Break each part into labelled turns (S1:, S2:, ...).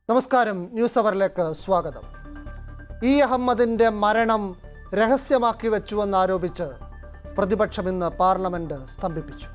S1: നമസ്കാരം ന്യൂസ് അവറിലേക്ക് സ്വാഗതം ഇ അഹമ്മദിൻ്റെ മരണം രഹസ്യമാക്കി വെച്ചുവെന്നാരോപിച്ച് പ്രതിപക്ഷം ഇന്ന് പാർലമെന്റ് സ്തംഭിപ്പിച്ചു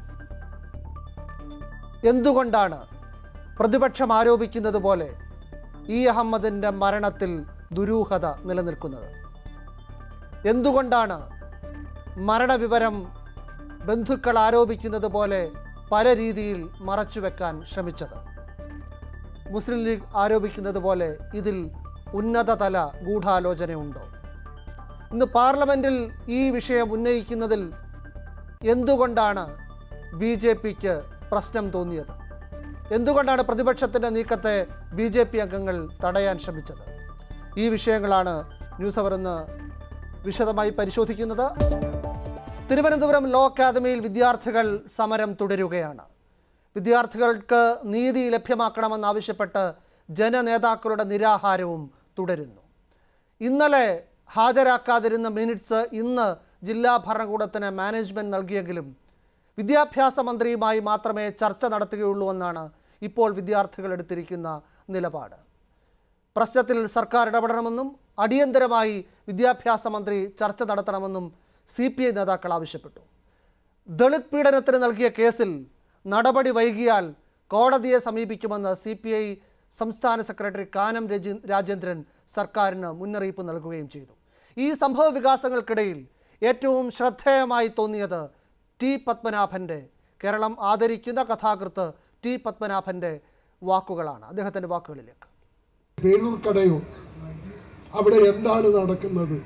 S1: എന്തുകൊണ്ടാണ് പ്രതിപക്ഷം ആരോപിക്കുന്നത് പോലെ ഇ അഹമ്മദിൻ്റെ മരണത്തിൽ ദുരൂഹത നിലനിൽക്കുന്നത് എന്തുകൊണ്ടാണ് മരണവിവരം ബന്ധുക്കൾ ആരോപിക്കുന്നത് പോലെ പല രീതിയിൽ മറച്ചുവെക്കാൻ ശ്രമിച്ചത് മുസ്ലിം ലീഗ് ആരോപിക്കുന്നത് പോലെ ഇതിൽ ഉന്നതതല ഗൂഢാലോചനയുണ്ടോ ഇന്ന് പാർലമെൻറ്റിൽ ഈ വിഷയം ഉന്നയിക്കുന്നതിൽ എന്തുകൊണ്ടാണ് ബി ജെ പിക്ക് പ്രശ്നം തോന്നിയത് എന്തുകൊണ്ടാണ് പ്രതിപക്ഷത്തിൻ്റെ നീക്കത്തെ ബി ജെ പി അംഗങ്ങൾ തടയാൻ ശ്രമിച്ചത് ഈ വിഷയങ്ങളാണ് ന്യൂസ് അവർ ഇന്ന് വിശദമായി പരിശോധിക്കുന്നത് തിരുവനന്തപുരം ലോ അക്കാദമിയിൽ വിദ്യാർത്ഥികൾ സമരം തുടരുകയാണ് വിദ്യാർത്ഥികൾക്ക് നീതി ലഭ്യമാക്കണമെന്നാവശ്യപ്പെട്ട് ജനനേതാക്കളുടെ നിരാഹാരവും തുടരുന്നു ഇന്നലെ ഹാജരാക്കാതിരുന്ന മിനിറ്റ്സ് ഇന്ന് ജില്ലാ ഭരണകൂടത്തിന് മാനേജ്മെൻറ്റ് നൽകിയെങ്കിലും വിദ്യാഭ്യാസ മന്ത്രിയുമായി മാത്രമേ ചർച്ച നടത്തുകയുള്ളൂ എന്നാണ് ഇപ്പോൾ വിദ്യാർത്ഥികൾ എടുത്തിരിക്കുന്ന നിലപാട് പ്രശ്നത്തിൽ സർക്കാർ ഇടപെടണമെന്നും അടിയന്തരമായി വിദ്യാഭ്യാസ മന്ത്രി ചർച്ച നടത്തണമെന്നും സി പി ഐ നേതാക്കൾ ആവശ്യപ്പെട്ടു ദളിത് പീഡനത്തിന് നൽകിയ കേസിൽ നടപടി വൈകിയാൽ കോടതിയെ സമീപിക്കുമെന്ന് സി പി ഐ സംസ്ഥാന സെക്രട്ടറി കാനം രജി രാജേന്ദ്രൻ സർക്കാരിന് മുന്നറിയിപ്പ് നൽകുകയും ചെയ്തു ഈ സംഭവ വികാസങ്ങൾക്കിടയിൽ ഏറ്റവും ശ്രദ്ധേയമായി തോന്നിയത് ടി പത്മനാഭൻ്റെ കേരളം ആദരിക്കുന്ന കഥാകൃത്ത് ടി പത്മനാഭൻ്റെ വാക്കുകളാണ് അദ്ദേഹത്തിൻ്റെ വാക്കുകളിലേക്ക്
S2: പേരൂർ കടയോ അവിടെ എന്താണ് നടക്കുന്നത്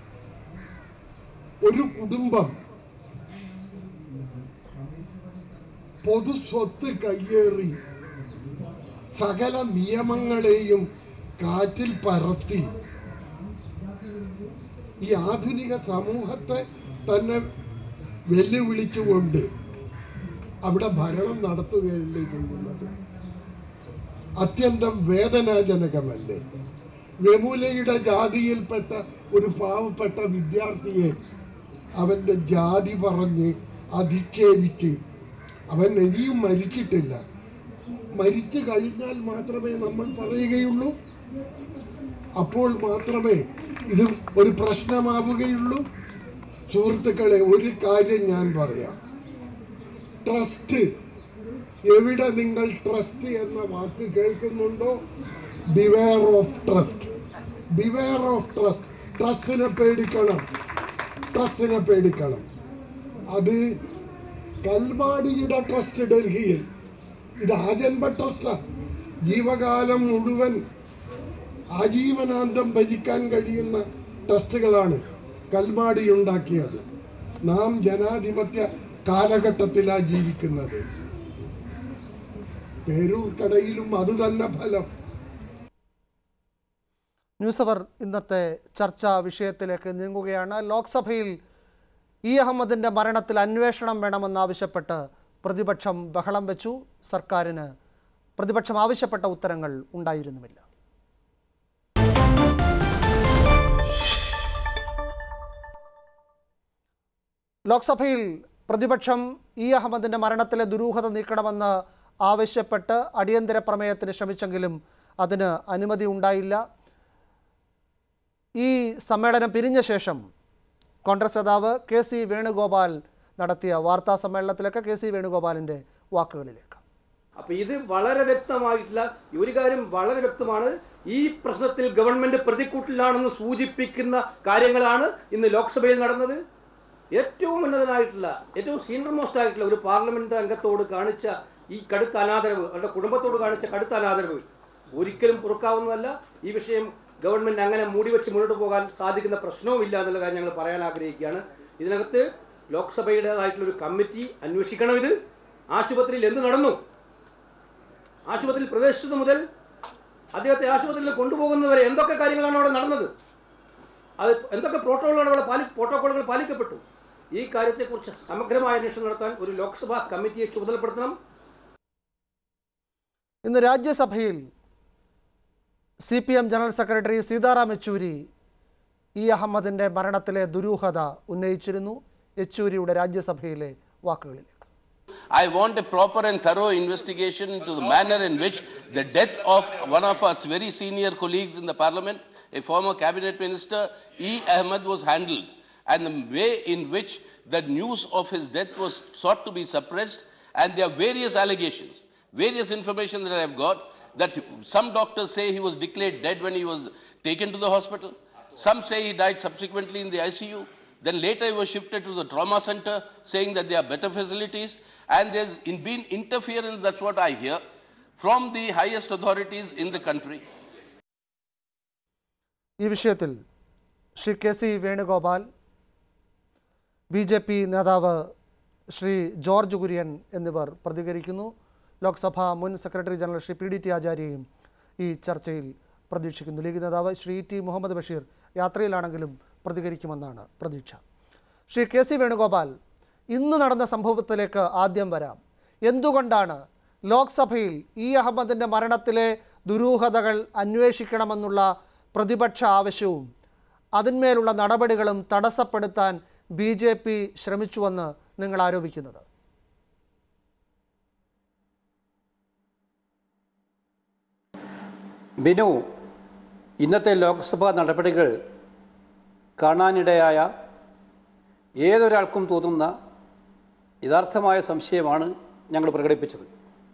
S2: ഒരു കുടുംബം പൊതു സ്വത്ത് കയ്യേറി സകല നിയമങ്ങളെയും കാറ്റിൽ പറത്തി ഈ ആധുനിക സമൂഹത്തെ തന്നെ വെല്ലുവിളിച്ചുകൊണ്ട് അവിടെ ഭരണം നടത്തുകയല്ലേ ചെയ്യുന്നത് അത്യന്തം വേദനാജനകമല്ലേ വെമുലയുടെ ജാതിയിൽപ്പെട്ട ഒരു പാവപ്പെട്ട വിദ്യാർത്ഥിയെ അവൻ്റെ ജാതി പറഞ്ഞ് അധിക്ഷേപിച്ച് അവൻ ഇനിയും മരിച്ചിട്ടില്ല മരിച്ചു കഴിഞ്ഞാൽ മാത്രമേ നമ്മൾ പറയുകയുള്ളൂ അപ്പോൾ മാത്രമേ ഇത് ഒരു പ്രശ്നമാവുകയുള്ളൂ സുഹൃത്തുക്കളെ ഒരു കാര്യം ഞാൻ പറയാം ട്രസ്റ്റ് എവിടെ നിങ്ങൾ ട്രസ്റ്റ് എന്ന വാക്ക് കേൾക്കുന്നുണ്ടോ beware of trust beware of trust ട്രസ്റ്റിനെ പേടിക്കണം ട്രസ്റ്റിനെ പേടിക്കണം അത് കൽമാടിയുടെ ട്രസ്റ്റ് ഡൽഹിയിൽ ഇത് ആജന്മ ട്രസ്റ്റാണ് ജീവകാലം മുഴുവൻ ആജീവനാന്തം ഭജിക്കാൻ കഴിയുന്ന ട്രസ്റ്റുകളാണ് കൽമാടി ഉണ്ടാക്കിയത് നാം ജനാധിപത്യ കാലഘട്ടത്തിലാണ് ജീവിക്കുന്നത് പേരൂർ കടയിലും അത് തന്നെ ഫലം
S1: ന്യൂസ് അവർ ഇന്നത്തെ ചർച്ചാ വിഷയത്തിലേക്ക് നീങ്ങുകയാണ് ലോക്സഭയിൽ ഇ അഹമ്മദിൻ്റെ മരണത്തിൽ അന്വേഷണം വേണമെന്നാവശ്യപ്പെട്ട് പ്രതിപക്ഷം ബഹളം വെച്ചു സർക്കാരിന് പ്രതിപക്ഷം ആവശ്യപ്പെട്ട ഉത്തരങ്ങൾ ഉണ്ടായിരുന്നുമില്ല ലോക്സഭയിൽ പ്രതിപക്ഷം ഇ അഹമ്മദിൻ്റെ മരണത്തിലെ ദുരൂഹത നീക്കണമെന്ന് ആവശ്യപ്പെട്ട് അടിയന്തര പ്രമേയത്തിന് ശ്രമിച്ചെങ്കിലും അതിന് അനുമതി ഉണ്ടായില്ല ഈ സമ്മേളനം പിരിഞ്ഞ ശേഷം കോൺഗ്രസ് നേതാവ് കെ സി വേണുഗോപാൽ നടത്തിയ വാർത്താ സമ്മേളനത്തിലേക്ക് കെ സി വേണുഗോപാലിൻ്റെ വാക്കുകളിലേക്ക്
S3: അപ്പൊ ഇത് വളരെ വ്യക്തമായിട്ടില്ല ഒരു കാര്യം വളരെ വ്യക്തമാണ് ഈ പ്രശ്നത്തിൽ ഗവൺമെന്റ് പ്രതിക്കൂട്ടിലാണെന്ന് സൂചിപ്പിക്കുന്ന കാര്യങ്ങളാണ് ഇന്ന് ലോക്സഭയിൽ നടന്നത് ഏറ്റവും ഉന്നതനായിട്ടുള്ള ഏറ്റവും സീനിയർ മോസ്റ്റ് ആയിട്ടുള്ള ഒരു പാർലമെന്റ് അംഗത്തോട് കാണിച്ച ഈ കടുത്ത അനാദരവ് അവരുടെ കുടുംബത്തോട് കാണിച്ച കടുത്ത അനാദരവ് ഒരിക്കലും പൊറുക്കാവുന്നതല്ല ഈ വിഷയം ഗവൺമെന്റ് അങ്ങനെ മൂടിവെച്ച് മുന്നോട്ട് പോകാൻ സാധിക്കുന്ന പ്രശ്നവുമില്ല എന്നുള്ള കാര്യം ഞങ്ങൾ പറയാൻ ആഗ്രഹിക്കുകയാണ് ഇതിനകത്ത് ലോക്സഭയുടേതായിട്ടുള്ള ഒരു കമ്മിറ്റി അന്വേഷിക്കണം ഇത് ആശുപത്രിയിൽ എന്ത് നടന്നു ആശുപത്രിയിൽ പ്രവേശിച്ചത് മുതൽ അദ്ദേഹത്തെ ആശുപത്രിയിൽ കൊണ്ടുപോകുന്നവരെ എന്തൊക്കെ കാര്യങ്ങളാണ് അവിടെ നടന്നത് അത് എന്തൊക്കെ പ്രോട്ടോകോളുകൾ അവിടെ പാലി പ്രോട്ടോകോളുകൾ പാലിക്കപ്പെട്ടു ഈ കാര്യത്തെക്കുറിച്ച് സമഗ്രമായ അന്വേഷണം നടത്താൻ ഒരു ലോക്സഭാ കമ്മിറ്റിയെ ചുമതലപ്പെടുത്തണം
S1: ഇന്ന് രാജ്യസഭയിൽ C P M general secretary Sitaram Yechury E അഹമ്മദിൻ്റെ മരണത്തിലെ ദുരൂഹത ഉന്നയിച്ചിരുന്നു യെച്ചൂരിയുടെ രാജ്യസഭയിലെ വാക്കുകളിലേക്ക്
S4: I want a proper and thorough investigation into the manner in which the death of one of our very senior colleagues in the parliament, a former cabinet minister, E. Ahmed, was handled, and the way in which the news of his death was sought to be suppressed, and there are various allegations, various information that I have got, that some doctors say he was declared dead when he was taken to the hospital. Some say he died subsequently in the ICU. Then later he was shifted to the trauma center, saying that there are better facilities. And there's in- been interference, that's what I hear, from the highest authorities in the country.
S1: ഈ വിഷയത്തിൽ Shri K C Venugopal B J P നേതാവ് ശ്രീ ജോർജ് കുര്യൻ എന്നിവർ പ്രതികരിക്കുന്നു ലോക്സഭാ മുൻ secretary general Shri P D T ആചാര്യയും ഈ ചർച്ചയിൽ പ്രതീക്ഷിക്കുന്നു ലീഗ് നേതാവ് ശ്രീ ടി മുഹമ്മദ് ബഷീർ യാത്രയിലാണെങ്കിലും പ്രതികരിക്കുമെന്നാണ് പ്രതീക്ഷ ശ്രീ കെ സി വേണുഗോപാൽ ഇന്ന് നടന്ന സംഭവത്തിലേക്ക് ആദ്യം വരാം എന്തുകൊണ്ടാണ് ലോക്സഭയിൽ ഇ അഹമ്മദിൻ്റെ മരണത്തിലെ ദുരൂഹതകൾ അന്വേഷിക്കണമെന്നുള്ള പ്രതിപക്ഷ ആവശ്യവും അതിന്മേലുള്ള നടപടികളും തടസ്സപ്പെടുത്താൻ ബി ജെ പി ശ്രമിച്ചുവെന്ന് നിങ്ങൾ ആരോപിക്കുന്നത്
S5: ബിനു ഇന്നത്തെ ലോക്സഭാ നടപടികൾ കാണാനിടയായ ഏതൊരാൾക്കും തോന്നുന്ന യഥാർത്ഥമായ സംശയമാണ് ഞങ്ങൾ പ്രകടിപ്പിച്ചത്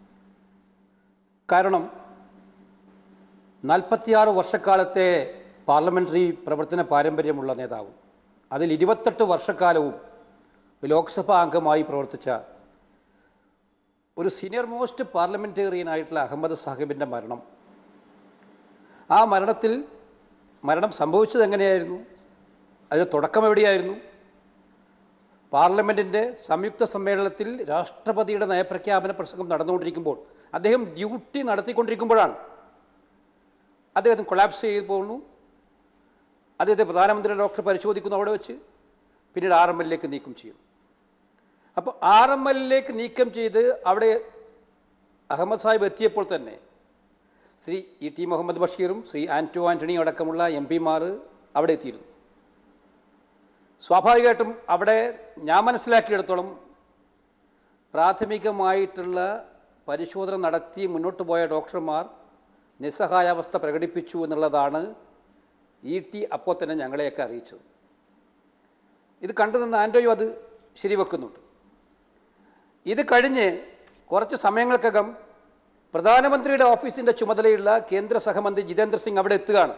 S5: കാരണം നാൽപ്പത്തിയാറ് വർഷക്കാലത്തെ പാർലമെൻ്ററി പ്രവർത്തന പാരമ്പര്യമുള്ള നേതാവും അതിൽ ഇരുപത്തെട്ട് വർഷക്കാലവും ലോക്സഭാ അംഗമായി പ്രവർത്തിച്ച ഒരു സീനിയർ മോസ്റ്റ് പാർലമെൻറ്റേറിയനായിട്ടുള്ള അഹമ്മദ് സാഹിബിൻ്റെ മരണം ആ മരണത്തിൽ മരണം സംഭവിച്ചത് എങ്ങനെയായിരുന്നു അതിന് തുടക്കം എവിടെയായിരുന്നു പാർലമെൻറ്റിൻ്റെ സംയുക്ത സമ്മേളനത്തിൽ രാഷ്ട്രപതിയുടെ നയപ്രഖ്യാപന പ്രസംഗം നടന്നുകൊണ്ടിരിക്കുമ്പോൾ അദ്ദേഹം ഡ്യൂട്ടി നടത്തിക്കൊണ്ടിരിക്കുമ്പോഴാണ് അദ്ദേഹത്തിന് കൊളാപ്സ് ചെയ്തു പോകുന്നു അദ്ദേഹത്തെ പ്രധാനമന്ത്രി ഡോക്ടർ പരിശോധിക്കുന്നു അവിടെ വെച്ച് പിന്നീട് ആർ എം എല്ലിലേക്ക് നീക്കം ചെയ്യും അപ്പോൾ ആർ എം എല്ലിലേക്ക് നീക്കം ചെയ്ത് അവിടെ അഹമ്മദ് സാഹിബ് എത്തിയപ്പോൾ തന്നെ ശ്രീ ഇ ടി മുഹമ്മദ് ബഷീറും ശ്രീ ആൻറ്റോ ആൻ്റണിയും അടക്കമുള്ള എം പിമാർ അവിടെ എത്തിയിരുന്നു സ്വാഭാവികമായിട്ടും അവിടെ ഞാൻ മനസ്സിലാക്കിയിടത്തോളം പ്രാഥമികമായിട്ടുള്ള പരിശോധന നടത്തി മുന്നോട്ട് പോയ ഡോക്ടർമാർ നിസ്സഹായാവസ്ഥ പ്രകടിപ്പിച്ചു എന്നുള്ളതാണ് ഇ ടി അപ്പോൾ തന്നെ ഞങ്ങളെയൊക്കെ അറിയിച്ചത് ഇത് കണ്ടു നിന്ന് ആൻറ്റോയും അത് ശരിവെക്കുന്നുണ്ട് ഇത് കഴിഞ്ഞ് കുറച്ച് സമയങ്ങൾക്കകം പ്രധാനമന്ത്രിയുടെ ഓഫീസിൻ്റെ ചുമതലയുള്ള കേന്ദ്ര സഹമന്ത്രി ജിതേന്ദ്ര സിംഗ് അവിടെ എത്തുകയാണ്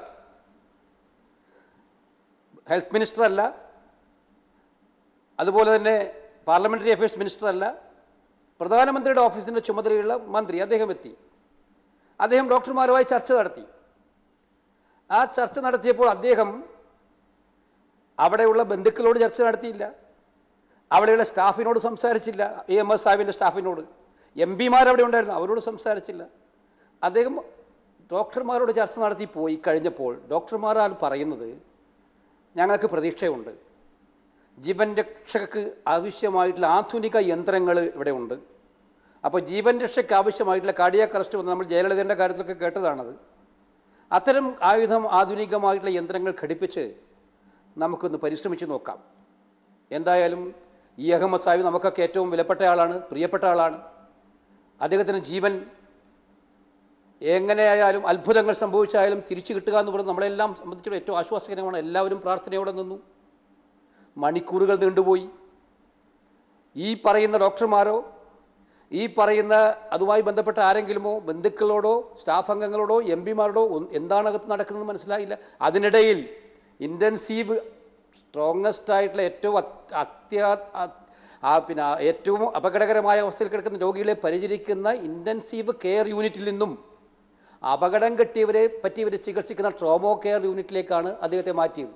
S5: ഹെൽത്ത് മിനിസ്റ്റർ അല്ല അതുപോലെ തന്നെ പാർലമെൻ്ററി അഫയേഴ്സ് മിനിസ്റ്റർ അല്ല പ്രധാനമന്ത്രിയുടെ ഓഫീസിൻ്റെ ചുമതലയുള്ള മന്ത്രി അദ്ദേഹം എത്തി അദ്ദേഹം ഡോക്ടർമാരുമായി ചർച്ച നടത്തി ആ ചർച്ച നടത്തിയപ്പോൾ അദ്ദേഹം അവിടെയുള്ള ബന്ധുക്കളോട് ചർച്ച നടത്തിയില്ല അവിടെയുള്ള സ്റ്റാഫിനോട് സംസാരിച്ചില്ല എ എം എസ് സാഹിബിൻ്റെ സ്റ്റാഫിനോട് എം പിമാർ അവിടെ ഉണ്ടായിരുന്നു അവരോട് സംസാരിച്ചില്ല അദ്ദേഹം ഡോക്ടർമാരോട് ചർച്ച നടത്തി പോയി കഴിഞ്ഞപ്പോൾ ഡോക്ടർമാരാൽ പറയുന്നത് ഞങ്ങൾക്ക് പ്രതീക്ഷയുണ്ട് ജീവൻ രക്ഷയ്ക്ക് ആവശ്യമായിട്ടുള്ള ആധുനിക യന്ത്രങ്ങൾ ഇവിടെ ഉണ്ട് അപ്പോൾ ജീവൻ രക്ഷയ്ക്ക് ആവശ്യമായിട്ടുള്ള കാർഡിയാക് അറസ്റ്റ് വന്ന് നമ്മൾ ജയലളിതയുടെ കാര്യത്തിലൊക്കെ കേട്ടതാണത് അത്തരം ആയുധം ആധുനികമായിട്ടുള്ള യന്ത്രങ്ങൾ ഘടിപ്പിച്ച് നമുക്കൊന്ന് പരിശ്രമിച്ച് നോക്കാം എന്തായാലും ഈ അഹമ്മദ് സാഹിബ് നമുക്കൊക്കെ ഏറ്റവും വിലപ്പെട്ട ആളാണ് പ്രിയപ്പെട്ട ആളാണ് അദ്ദേഹത്തിന് ജീവൻ എങ്ങനെയായാലും അത്ഭുതങ്ങൾ സംഭവിച്ചായാലും തിരിച്ചു കിട്ടുക എന്ന് പറയുന്നത് നമ്മളെല്ലാം സംബന്ധിച്ചുള്ള ഏറ്റവും ആശ്വാസകരമാണ് എല്ലാവരും പ്രാർത്ഥനയോടെ നിന്നു മണിക്കൂറുകൾ നീണ്ടുപോയി ഈ പറയുന്ന ഡോക്ടർമാരോ ഈ പറയുന്ന അതുമായി ബന്ധപ്പെട്ട ആരെങ്കിലുമോ ബന്ധുക്കളോടോ സ്റ്റാഫ് അംഗങ്ങളോടോ എം പിമാരോടോ എന്താണ് അകത്ത് നടക്കുന്നത് മനസ്സിലായില്ല അതിനിടയിൽ ഇൻറ്റൻസീവ് സ്ട്രോങ്ങസ്റ്റ് ആയിട്ടുള്ള ഏറ്റവും അത്- അത്യാ അ- ആ പിന്നെ ആ ഏറ്റവും അപകടകരമായ അവസ്ഥയിൽ കിടക്കുന്ന രോഗികളെ പരിചരിക്കുന്ന ഇൻറ്റൻസീവ് കെയർ യൂണിറ്റിൽ നിന്നും അപകടം കിട്ടിയവരെ പറ്റിയവരെ ചികിത്സിക്കുന്ന ട്രോമോ കെയർ യൂണിറ്റിലേക്കാണ് അദ്ദേഹത്തെ മാറ്റിയത്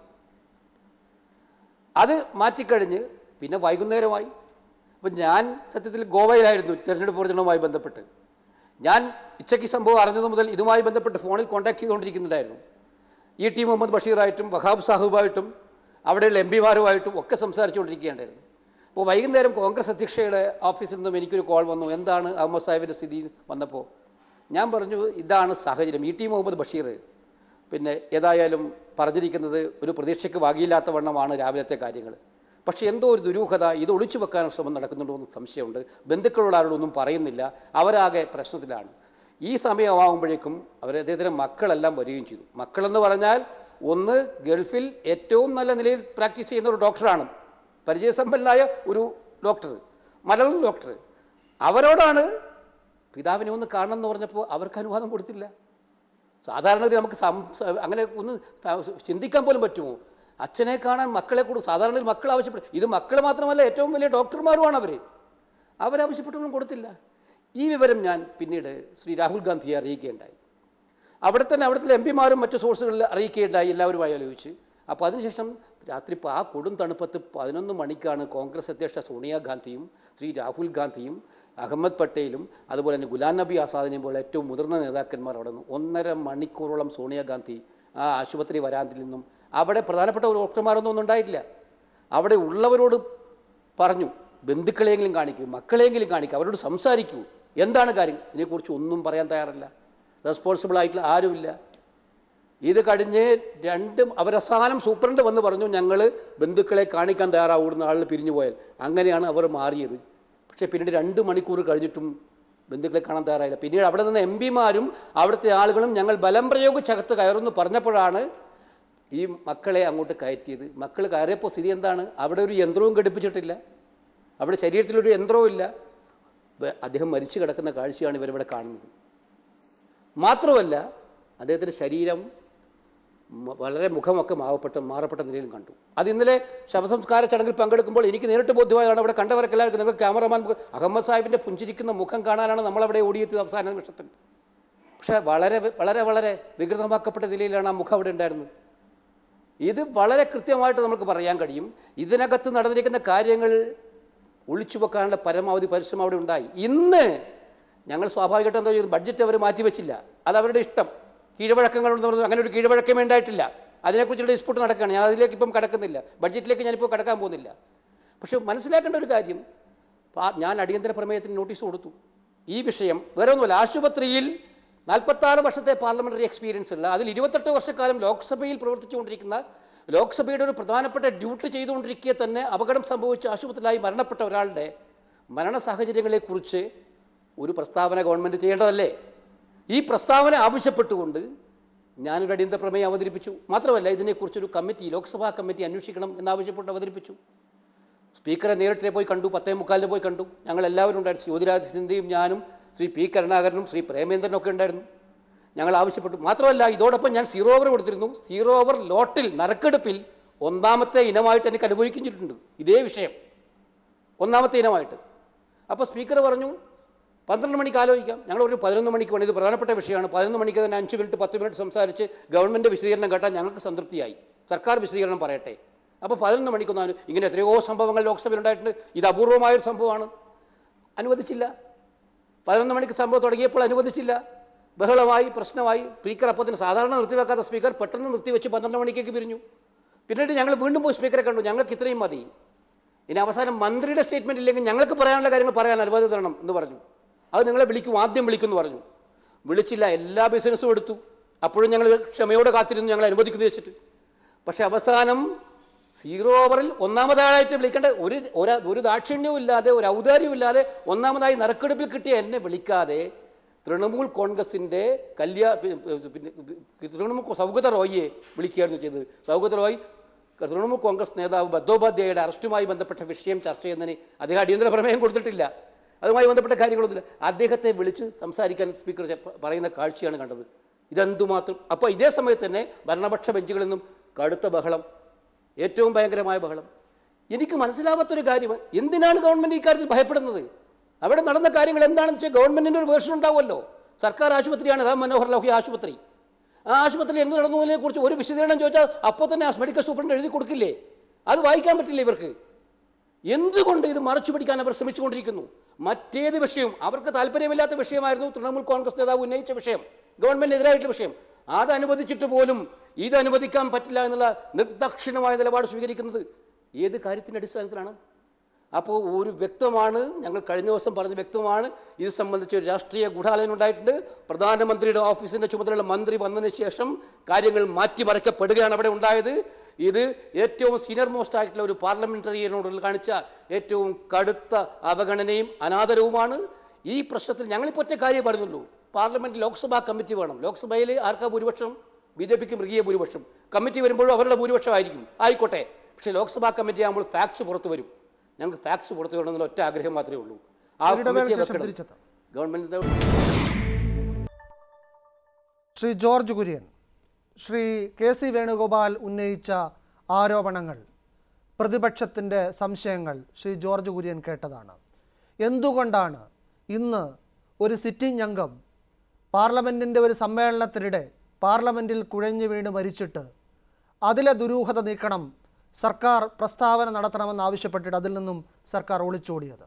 S5: അത് മാറ്റിക്കഴിഞ്ഞ് പിന്നെ വൈകുന്നേരമായി അപ്പം ഞാൻ സത്യത്തിൽ ഗോവയിലായിരുന്നു തെരഞ്ഞെടുപ്പ് പ്രചരണവുമായി ബന്ധപ്പെട്ട് ഞാൻ ഉച്ചയ്ക്ക് സംഭവം അറിഞ്ഞത് മുതൽ ഇതുമായി ബന്ധപ്പെട്ട് ഫോണിൽ കോൺടാക്ട് ചെയ്തുകൊണ്ടിരിക്കുന്നുണ്ടായിരുന്നു ഇ ടി മുഹമ്മദ് ബഷീറായിട്ടും വഹാബ് സാഹിബായിട്ടും അവിടെയുള്ള എം പിമാരുമായിട്ടും ഒക്കെ സംസാരിച്ചുകൊണ്ടിരിക്കുകയുണ്ടായിരുന്നു അപ്പോൾ വൈകുന്നേരം കോൺഗ്രസ് അധ്യക്ഷയുടെ ഓഫീസിൽ നിന്നും എനിക്കൊരു കോൾ വന്നു എന്താണ് അഹമ്മദ് സാഹിബിൻ്റെ സ്ഥിതി വന്നപ്പോൾ ഞാൻ പറഞ്ഞു ഇതാണ് സാഹചര്യം ഇ ടി മുഹമ്മദ് ബഷീർ പിന്നെ ഏതായാലും പറഞ്ഞിരിക്കുന്നത് ഒരു പ്രതീക്ഷയ്ക്ക് വകയില്ലാത്ത വണ്ണമാണ് രാവിലത്തെ കാര്യങ്ങൾ പക്ഷേ എന്തോ ഒരു ദുരൂഹത ഇത് ഒളിച്ചു വെക്കാൻ ശ്രമം നടക്കുന്നുണ്ടോ എന്ന് സംശയമുണ്ട് ബന്ധുക്കളോട് ആരോടൊന്നും പറയുന്നില്ല അവരാകെ പ്രശ്നത്തിലാണ് ഈ സമയമാകുമ്പോഴേക്കും അവർ അദ്ദേഹത്തിൻ്റെ മക്കളെല്ലാം വരികയും ചെയ്തു മക്കളെന്ന് പറഞ്ഞാൽ ഒന്ന് ഗൾഫിൽ ഏറ്റവും നല്ല നിലയിൽ പ്രാക്ടീസ് ചെയ്യുന്ന ഒരു ഡോക്ടറാണ് പരിചയസമ്പന്നനായ ഒരു ഡോക്ടർ മലയാളം ഡോക്ടർ അവരോടാണ് പിതാവിനെ ഒന്ന് കാണണം എന്ന് പറഞ്ഞപ്പോൾ അവർക്ക് അനുവാദം കൊടുത്തില്ല സാധാരണ നമുക്ക് സം- സ- അങ്ങനെ ഒന്ന് സ- ചിന്തിക്കാൻ പോലും പറ്റുമോ അച്ഛനെ കാണാൻ മക്കളെ കൂടും സാധാരണ മക്കൾ ആവശ്യപ്പെടും ഇത് മക്കൾ മാത്രമല്ല ഏറ്റവും വലിയ ഡോക്ടർമാരുമാണ് അവർ അവരാവശ്യപ്പെട്ടൊന്നും കൊടുത്തില്ല ഈ വിവരം ഞാൻ പിന്നീട് ശ്രീ രാഹുൽ ഗാന്ധിയെ അറിയിക്കുകയുണ്ടായി അവിടെ തന്നെ അവിടുത്തെ എം പിമാരും മറ്റു സോഴ്സുകളിൽ അറിയിക്കുകയുണ്ടായി എല്ലാവരുമായി ആലോചിച്ച് അപ്പോൾ അതിനുശേഷം രാത്രി ഇപ്പോൾ ആ കൊടും തണുപ്പത്ത് പതിനൊന്ന് മണിക്കാണ് കോൺഗ്രസ് അധ്യക്ഷ സോണിയാഗാന്ധിയും ശ്രീ രാഹുൽ ഗാന്ധിയും അഹമ്മദ് പട്ടേലും അതുപോലെ തന്നെ ഗുലാം നബി ആസാദിനെയും പോലെ ഏറ്റവും മുതിർന്ന നേതാക്കന്മാർ അവിടെ നിന്ന് ഒന്നര മണിക്കൂറോളം സോണിയാഗാന്ധി ആ ആശുപത്രി വരാന്തിൽ നിന്നും അവിടെ പ്രധാനപ്പെട്ട ഒരു ഡോക്ടർമാരൊന്നും ഒന്നും ഉണ്ടായിട്ടില്ല അവിടെ ഉള്ളവരോട് പറഞ്ഞു ബന്ധുക്കളെയെങ്കിലും കാണിക്കൂ മക്കളെയെങ്കിലും കാണിക്കൂ അവരോട് സംസാരിക്കൂ എന്താണ് കാര്യം ഇതിനെക്കുറിച്ച് ഒന്നും പറയാൻ തയ്യാറല്ല റെസ്പോൺസിബിൾ ആയിട്ടുള്ള ആരുമില്ല ഇത് കഴിഞ്ഞ് രണ്ട് അവരവസാനം സൂപ്രണ്ട് വന്ന് പറഞ്ഞു ഞങ്ങൾ ബന്ധുക്കളെ കാണിക്കാൻ തയ്യാറാവുന്ന ആളിൽ പിരിഞ്ഞു പോയാൽ അങ്ങനെയാണ് അവർ മാറിയത് പക്ഷേ പിന്നീട് രണ്ട് മണിക്കൂർ കഴിഞ്ഞിട്ടും ബന്ധുക്കളെ കാണാൻ തയ്യാറായില്ല പിന്നീട് അവിടെ നിന്ന് എം പിമാരും അവിടുത്തെ ആളുകളും ഞങ്ങൾ ബലം പ്രയോഗിച്ചകത്ത് കയറുമെന്ന് പറഞ്ഞപ്പോഴാണ് ഈ മക്കളെ അങ്ങോട്ട് കയറ്റിയത് മക്കൾ കയറിയപ്പോൾ സ്ഥിതി എന്താണ് അവിടെ ഒരു യന്ത്രവും ഘടിപ്പിച്ചിട്ടില്ല അവിടെ ശരീരത്തിലൊരു യന്ത്രവും ഇല്ല വെ- അദ്ദേഹം മരിച്ചു കിടക്കുന്ന കാഴ്ചയാണ് ഇവരിവിടെ കാണുന്നത് മാത്രമല്ല അദ്ദേഹത്തിൻ്റെ ശരീരം മ- വളരെ മുഖമൊക്കെ മാവപ്പെട്ട മാറപ്പെട്ട നിലയിലും കണ്ടു അത് ഇന്നലെ ശവസംസ്കാര ചടങ്ങിൽ പങ്കെടുക്കുമ്പോൾ എനിക്ക് നേരിട്ട് ബോധ്യമായാണ് അവിടെ കണ്ടവരൊക്കെ എല്ലാവർക്കും നിങ്ങൾ ക്യാമറമാൻ മുഖ- അഹമ്മദ് സാഹിബിൻ്റെ പുഞ്ചിരിക്കുന്ന മുഖം കാണാനാണ് നമ്മളവിടെ ഓടിയെത്തിയത് അവസാന നിമിഷത്തിൽ പക്ഷേ വളരെ വളരെ വളരെ വികൃതമാക്കപ്പെട്ട നിലയിലാണ് ആ മുഖം അവിടെ ഉണ്ടായിരുന്നത് ഇത് വളരെ കൃത്യമായിട്ട് നമുക്ക് പറയാൻ കഴിയും ഇതിനകത്ത് നടന്നിരിക്കുന്ന കാര്യങ്ങൾ ഒളിച്ചു വെക്കാനുള്ള പരമാവധി പരിശ്രമം അവിടെ ഉണ്ടായി ഇന്ന് ഞങ്ങൾ സ്വാഭാവികമായിട്ടും എന്താ ചെയ്തു ബഡ്ജറ്റ് അവർ മാറ്റിവെച്ചില്ല അത് അവരുടെ ഇഷ്ടം കീഴ്വഴക്കങ്ങളുണ്ടെന്ന് പറഞ്ഞു അങ്ങനെ ഒരു കീഴ്വഴക്കമേ ഉണ്ടായിട്ടില്ല അതിനെക്കുറിച്ചുള്ള ഡിസ്പ്യൂട്ട് നടക്കുകയാണ് ഞാൻ അതിലേക്ക് ഇപ്പം കടക്കുന്നില്ല ബഡ്ജറ്റിലേക്ക് ഞാനിപ്പോൾ കടക്കാൻ പോകുന്നില്ല പക്ഷെ മനസ്സിലാക്കേണ്ട ഒരു കാര്യം പാ- ഞാൻ അടിയന്തര പ്രമേയത്തിന് നോട്ടീസ് കൊടുത്തു ഈ വിഷയം വേറെ ഒന്നുമല്ല ആശുപത്രിയിൽ നാൽപ്പത്താറ് വർഷത്തെ പാർലമെന്ററി എക്സ്പീരിയൻസ് ഉള്ള അതിൽ ഇരുപത്തെട്ട് വർഷക്കാലം ലോക്സഭയിൽ പ്രവർത്തിച്ചുകൊണ്ടിരിക്കുന്ന ലോക്സഭയുടെ ഒരു പ്രധാനപ്പെട്ട ഡ്യൂട്ടി ചെയ്തുകൊണ്ടിരിക്കെ തന്നെ അപകടം സംഭവിച്ച ആശുപത്രിയിലായി മരണപ്പെട്ട ഒരാളുടെ മരണ സാഹചര്യങ്ങളെക്കുറിച്ച് ഒരു പ്രസ്താവന ഗവൺമെൻറ് ചെയ്യേണ്ടതല്ലേ ഈ പ്രസ്താവന ആവശ്യപ്പെട്ടുകൊണ്ട് ഞാനൊരു അടിയന്തര പ്രമേയം അവതരിപ്പിച്ചു മാത്രമല്ല ഇതിനെക്കുറിച്ചൊരു കമ്മിറ്റി ലോക്സഭാ കമ്മിറ്റി അന്വേഷിക്കണം എന്നാവശ്യപ്പെട്ട് അവതരിപ്പിച്ചു സ്പീക്കറെ നേരിട്ട് പോയി കണ്ടു പത്തേ മുക്കാലിന് പോയി കണ്ടു ഞങ്ങൾ എല്ലാവരും ഉണ്ടായിരുന്നു ജ്യോതിരാജ് സിന്ധ്യയും ഞാനും ശ്രീ പി കരുണാകരനും ശ്രീ പ്രേമേന്ദ്രനും ഒക്കെ ഉണ്ടായിരുന്നു ഞങ്ങൾ ആവശ്യപ്പെട്ടു മാത്രമല്ല ഇതോടൊപ്പം ഞാൻ സീറോ ഓവർ കൊടുത്തിരുന്നു സീറോ ഓവർ ലോട്ടിൽ നറുക്കെടുപ്പിൽ ഒന്നാമത്തെ ഇനമായിട്ട് എനിക്ക് അനുഭവിക്കും ചെയ്തിട്ടുണ്ട് ഇതേ വിഷയം ഒന്നാമത്തെ ഇനമായിട്ട് അപ്പോൾ സ്പീക്കർ പറഞ്ഞു പന്ത്രണ്ട് മണിക്ക് ആലോചിക്കാം ഞങ്ങൾ ഒരു പതിനൊന്ന് മണിക്ക് വേണ്ടി ഇത് പ്രധാനപ്പെട്ട വിഷയമാണ് പതിനൊന്ന് മണിക്ക് തന്നെ അഞ്ച് മിനിറ്റ് പത്ത് മിനിറ്റ് സംസാരിച്ച് ഗവൺമെൻറ് വിശദീകരണം കേട്ടാൽ ഞങ്ങൾക്ക് സംതൃപ്തിയായി സർക്കാർ വിശദീകരണം പറയട്ടെ അപ്പോൾ പതിനൊന്ന് മണിക്കൊന്നും ഇങ്ങനെ എത്രയോ സംഭവങ്ങൾ ലോക്സഭയിൽ ഉണ്ടായിട്ടുണ്ട് ഇത് അപൂർവമായൊരു സംഭവമാണ് അനുവദിച്ചില്ല പതിനൊന്ന് മണിക്ക് സംഭവം തുടങ്ങിയപ്പോൾ അനുവദിച്ചില്ല ബഹളമായി പ്രശ്നമായി സ്പീക്കർ അപ്പോൾ തന്നെ സാധാരണ നിർത്തിവെക്കാത്ത സ്പീക്കർ പെട്ടെന്ന് നിർത്തിവെച്ച് പന്ത്രണ്ട് മണിക്കേക്ക് പിരിഞ്ഞു പിന്നീട് ഞങ്ങൾ വീണ്ടും പോയി സ്പീക്കറെ കണ്ടു ഞങ്ങൾക്ക് ഇത്രയും മതി ഇനി അവസാനം മന്ത്രിയുടെ സ്റ്റേറ്റ്മെന്റ് ഇല്ലെങ്കിൽ ഞങ്ങൾക്ക് പറയാനുള്ള കാര്യങ്ങൾ പറയാൻ അനുവാദം തരണം എന്ന് പറഞ്ഞു അത് നിങ്ങളെ വിളിക്കും ആദ്യം വിളിക്കുമെന്ന് പറഞ്ഞു വിളിച്ചില്ല എല്ലാ ബിസിനസ്സും എടുത്തു അപ്പോഴും ഞങ്ങൾ ക്ഷമയോടെ കാത്തിരുന്നു ഞങ്ങൾ അനുവദിക്കുന്നു വെച്ചിട്ട് പക്ഷെ അവസാനം സീറോ ഓവറിൽ ഒന്നാമതായിട്ട് വിളിക്കേണ്ട ഒരു ഒരു- ഒരു ദാക്ഷിണ്യവും ഇല്ലാതെ ഒരു ഔദാര്യവും ഇല്ലാതെ ഒന്നാമതായി നറുക്കെടുപ്പിൽ കിട്ടിയ എന്നെ വിളിക്കാതെ തൃണമൂൽ കോൺഗ്രസിൻ്റെ കല്യാ പി- പി- പിന്നെ തൃണമൂൽ സൗഗത റോയിയെ വിളിക്കുകയായിരുന്നു ചെയ്തത് സൗഗത റോയ് തൃണമൂൽ കോൺഗ്രസ് നേതാവ് ബന്ദോപാധ്യായയുടെ അറസ്റ്റുമായി ബന്ധപ്പെട്ട വിഷയം ചർച്ച ചെയ്യുന്നതിന് അദ്ദേഹം അടിയന്തര പ്രമേയം കൊടുത്തിട്ടില്ല അതുമായി ബന്ധപ്പെട്ട കാര്യങ്ങളൊന്നുമില്ല അദ്ദേഹത്തെ വിളിച്ച് സംസാരിക്കാൻ സ്പീക്കർ ചെ- പറയുന്ന കാഴ്ചയാണ് കണ്ടത് ഇതെന്തുമാത്രം അപ്പോൾ ഇതേ സമയത്ത് തന്നെ ഭരണപക്ഷ ബെഞ്ചുകളിൽ നിന്നും കടുത്ത ബഹളം ഏറ്റവും ഭയങ്കരമായ ബഹളം എനിക്ക് മനസ്സിലാവാത്തൊരു കാര്യം എന്തിനാണ് ഗവൺമെൻറ് ഇക്കാര്യത്തിൽ ഭയപ്പെടുന്നത് അവിടെ നടന്ന കാര്യങ്ങൾ എന്താണെന്ന് വെച്ചാൽ ഗവൺമെൻറ്റിൻ്റെ ഒരു വേർഷൻ ഉണ്ടാവുമല്ലോ സർക്കാർ ആശുപത്രിയാണ് റാം മനോഹർ ലോഹ്യ ആശുപത്രി ആ ആശുപത്രിയിൽ എന്ത് നടന്നതിനെ കുറിച്ച് ഒരു വിശദീകരണം ചോദിച്ചാൽ അപ്പോൾ തന്നെ ആ മെഡിക്കൽ സൂപ്രണ്ട് എഴുതി കൊടുക്കില്ലേ അത് വായിക്കാൻ പറ്റില്ല ഇവർക്ക് എന്തുകൊണ്ട് ഇത് മറച്ചു പിടിക്കാൻ അവർ ശ്രമിച്ചുകൊണ്ടിരിക്കുന്നു മറ്റേത് വിഷയവും അവർക്ക് താല്പര്യമില്ലാത്ത വിഷയമായിരുന്നു തൃണമൂൽ കോൺഗ്രസ് നേതാവ് ഉന്നയിച്ച വിഷയം ഗവൺമെന്റിനെതിരായിട്ടുള്ള വിഷയം അത് അനുവദിച്ചിട്ട് പോലും ഇത് അനുവദിക്കാൻ പറ്റില്ല എന്നുള്ള നിർദക്ഷിണമായ നിലപാട് സ്വീകരിക്കുന്നത് ഏത് കാര്യത്തിൻ്റെ അടിസ്ഥാനത്തിലാണ് അപ്പോൾ ഒരു വ്യക്തമാണ് ഞങ്ങൾ കഴിഞ്ഞ ദിവസം പറഞ്ഞ വ്യക്തമാണ് ഇത് സംബന്ധിച്ച് ഒരു രാഷ്ട്രീയ ഗൂഢാലോചന ഉണ്ടായിട്ടുണ്ട് പ്രധാനമന്ത്രിയുടെ ഓഫീസിന്റെ ചുമതലയുള്ള മന്ത്രി വന്നതിന് ശേഷം കാര്യങ്ങൾ മാറ്റിമറിക്കപ്പെടുകയാണ് അവിടെ ഉണ്ടായത് ഇത് ഏറ്റവും സീനിയർ മോസ്റ്റ് ആയിട്ടുള്ള ഒരു പാർലമെന്ററിയനോട് കാണിച്ച ഏറ്റവും കടുത്ത അവഗണനയും അനാദരവുമാണ് ഈ പ്രശ്നത്തിൽ ഞങ്ങളിപ്പോൾ ഒറ്റ കാര്യം പറയുന്നുള്ളൂ പാർലമെന്റ് ലോക്സഭാ കമ്മിറ്റി വേണം ലോക്സഭയിൽ ആർക്കാ ഭൂരിപക്ഷം ബി ജെ പിക്ക് മൃഗീയ ഭൂരിപക്ഷം കമ്മിറ്റി വരുമ്പോഴും അവരുടെ ഭൂരിപക്ഷം ആയിരിക്കും ആയിക്കോട്ടെ പക്ഷേ ലോക്സഭാ കമ്മിറ്റി ആകുമ്പോൾ ഫാക്ട്സ് പുറത്തു വരും ഞങ്ങൾക്ക് ഫാക്ട്സ് പുറത്തു വരണമെന്നുള്ള ഒറ്റ ആഗ്രഹം മാത്രമേ ഉള്ളൂ ആ
S1: ഒരു ഇടവേള
S5: കമ്മിറ്റിയെ
S1: ശേഷം
S5: വെക്കണം
S1: തിരിച്ചെത്താം
S5: government
S1: Shri George Kurian Shri K C Venugopal ഉന്നയിച്ച ആരോപണങ്ങൾ പ്രതിപക്ഷത്തിൻ്റെ സംശയങ്ങൾ ശ്രീ ജോർജ് കുര്യൻ കേട്ടതാണ് എന്തുകൊണ്ടാണ് ഇന്ന് ഒരു സിറ്റിംഗ് അംഗം പാർലമെൻറ്റിൻ്റെ ഒരു സമ്മേളനത്തിനിടെ പാർലമെൻറ്റിൽ കുഴഞ്ഞു വീണ് മരിച്ചിട്ട് അതിലെ ദുരൂഹത നീക്കണം സർക്കാർ പ്രസ്താവന നടത്തണമെന്ന് ആവശ്യപ്പെട്ടിട്ട് അതിൽ നിന്നും സർക്കാർ ഒളിച്ചോടിയത്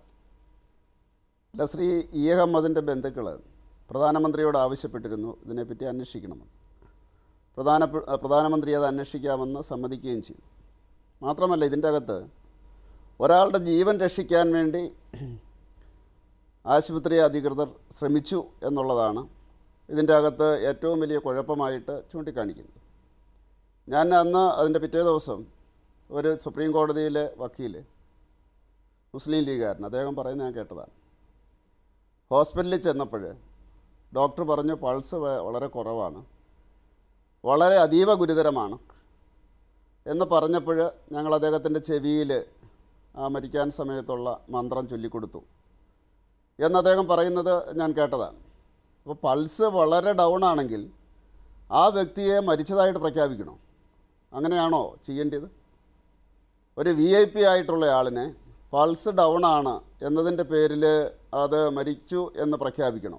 S6: അല്ല ശ്രീ ഇ എ അഹമ്മദിൻ്റെ ബന്ധുക്കൾ പ്രധാനമന്ത്രിയോട് ആവശ്യപ്പെട്ടിരുന്നു ഇതിനെപ്പറ്റി അന്വേഷിക്കണമെന്ന് പ്രധാന പ്രധാനമന്ത്രി അത് അന്വേഷിക്കാമെന്ന് സമ്മതിക്കുകയും ചെയ്തു മാത്രമല്ല ഇതിൻ്റെ അകത്ത് ഒരാളുടെ ജീവൻ രക്ഷിക്കാൻ വേണ്ടി ആശുപത്രി അധികൃതർ ശ്രമിച്ചു എന്നുള്ളതാണ് ഇതിൻ്റെ അകത്ത് ഏറ്റവും വലിയ കുഴപ്പമായിട്ട് ചൂണ്ടിക്കാണിക്കുന്നത് ഞാൻ അന്ന് അതിൻ്റെ പിറ്റേ ദിവസം ഒരു സുപ്രീം കോടതിയിലെ വക്കീൽ മുസ്ലിം ലീഗുകാരൻ അദ്ദേഹം പറയുന്നത് ഞാൻ കേട്ടതാണ് ഹോസ്പിറ്റലിൽ ചെന്നപ്പോൾ ഡോക്ടർ പറഞ്ഞു പൾസ് വ- വളരെ കുറവാണ് വളരെ അതീവ ഗുരുതരമാണ് എന്ന് പറഞ്ഞപ്പോൾ ഞങ്ങൾ അദ്ദേഹത്തിൻ്റെ ചെവിയിൽ ആ മരിക്കാൻ സമയത്തുള്ള മന്ത്രം ചൊല്ലിക്കൊടുത്തു എന്ന് അദ്ദേഹം പറയുന്നത് ഞാൻ കേട്ടതാണ് അപ്പോൾ പൾസ് വളരെ ഡൗൺ ആണെങ്കിൽ ആ വ്യക്തിയെ മരിച്ചതായിട്ട് പ്രഖ്യാപിക്കണോ അങ്ങനെയാണോ ചെയ്യേണ്ടത് ഒരു വി ഐ പി ആയിട്ടുള്ള ആളിനെ പൾസ് ഡൗൺ ആണ് എന്നതിൻ്റെ പേരിൽ അത് മരിച്ചു എന്ന് പ്രഖ്യാപിക്കണോ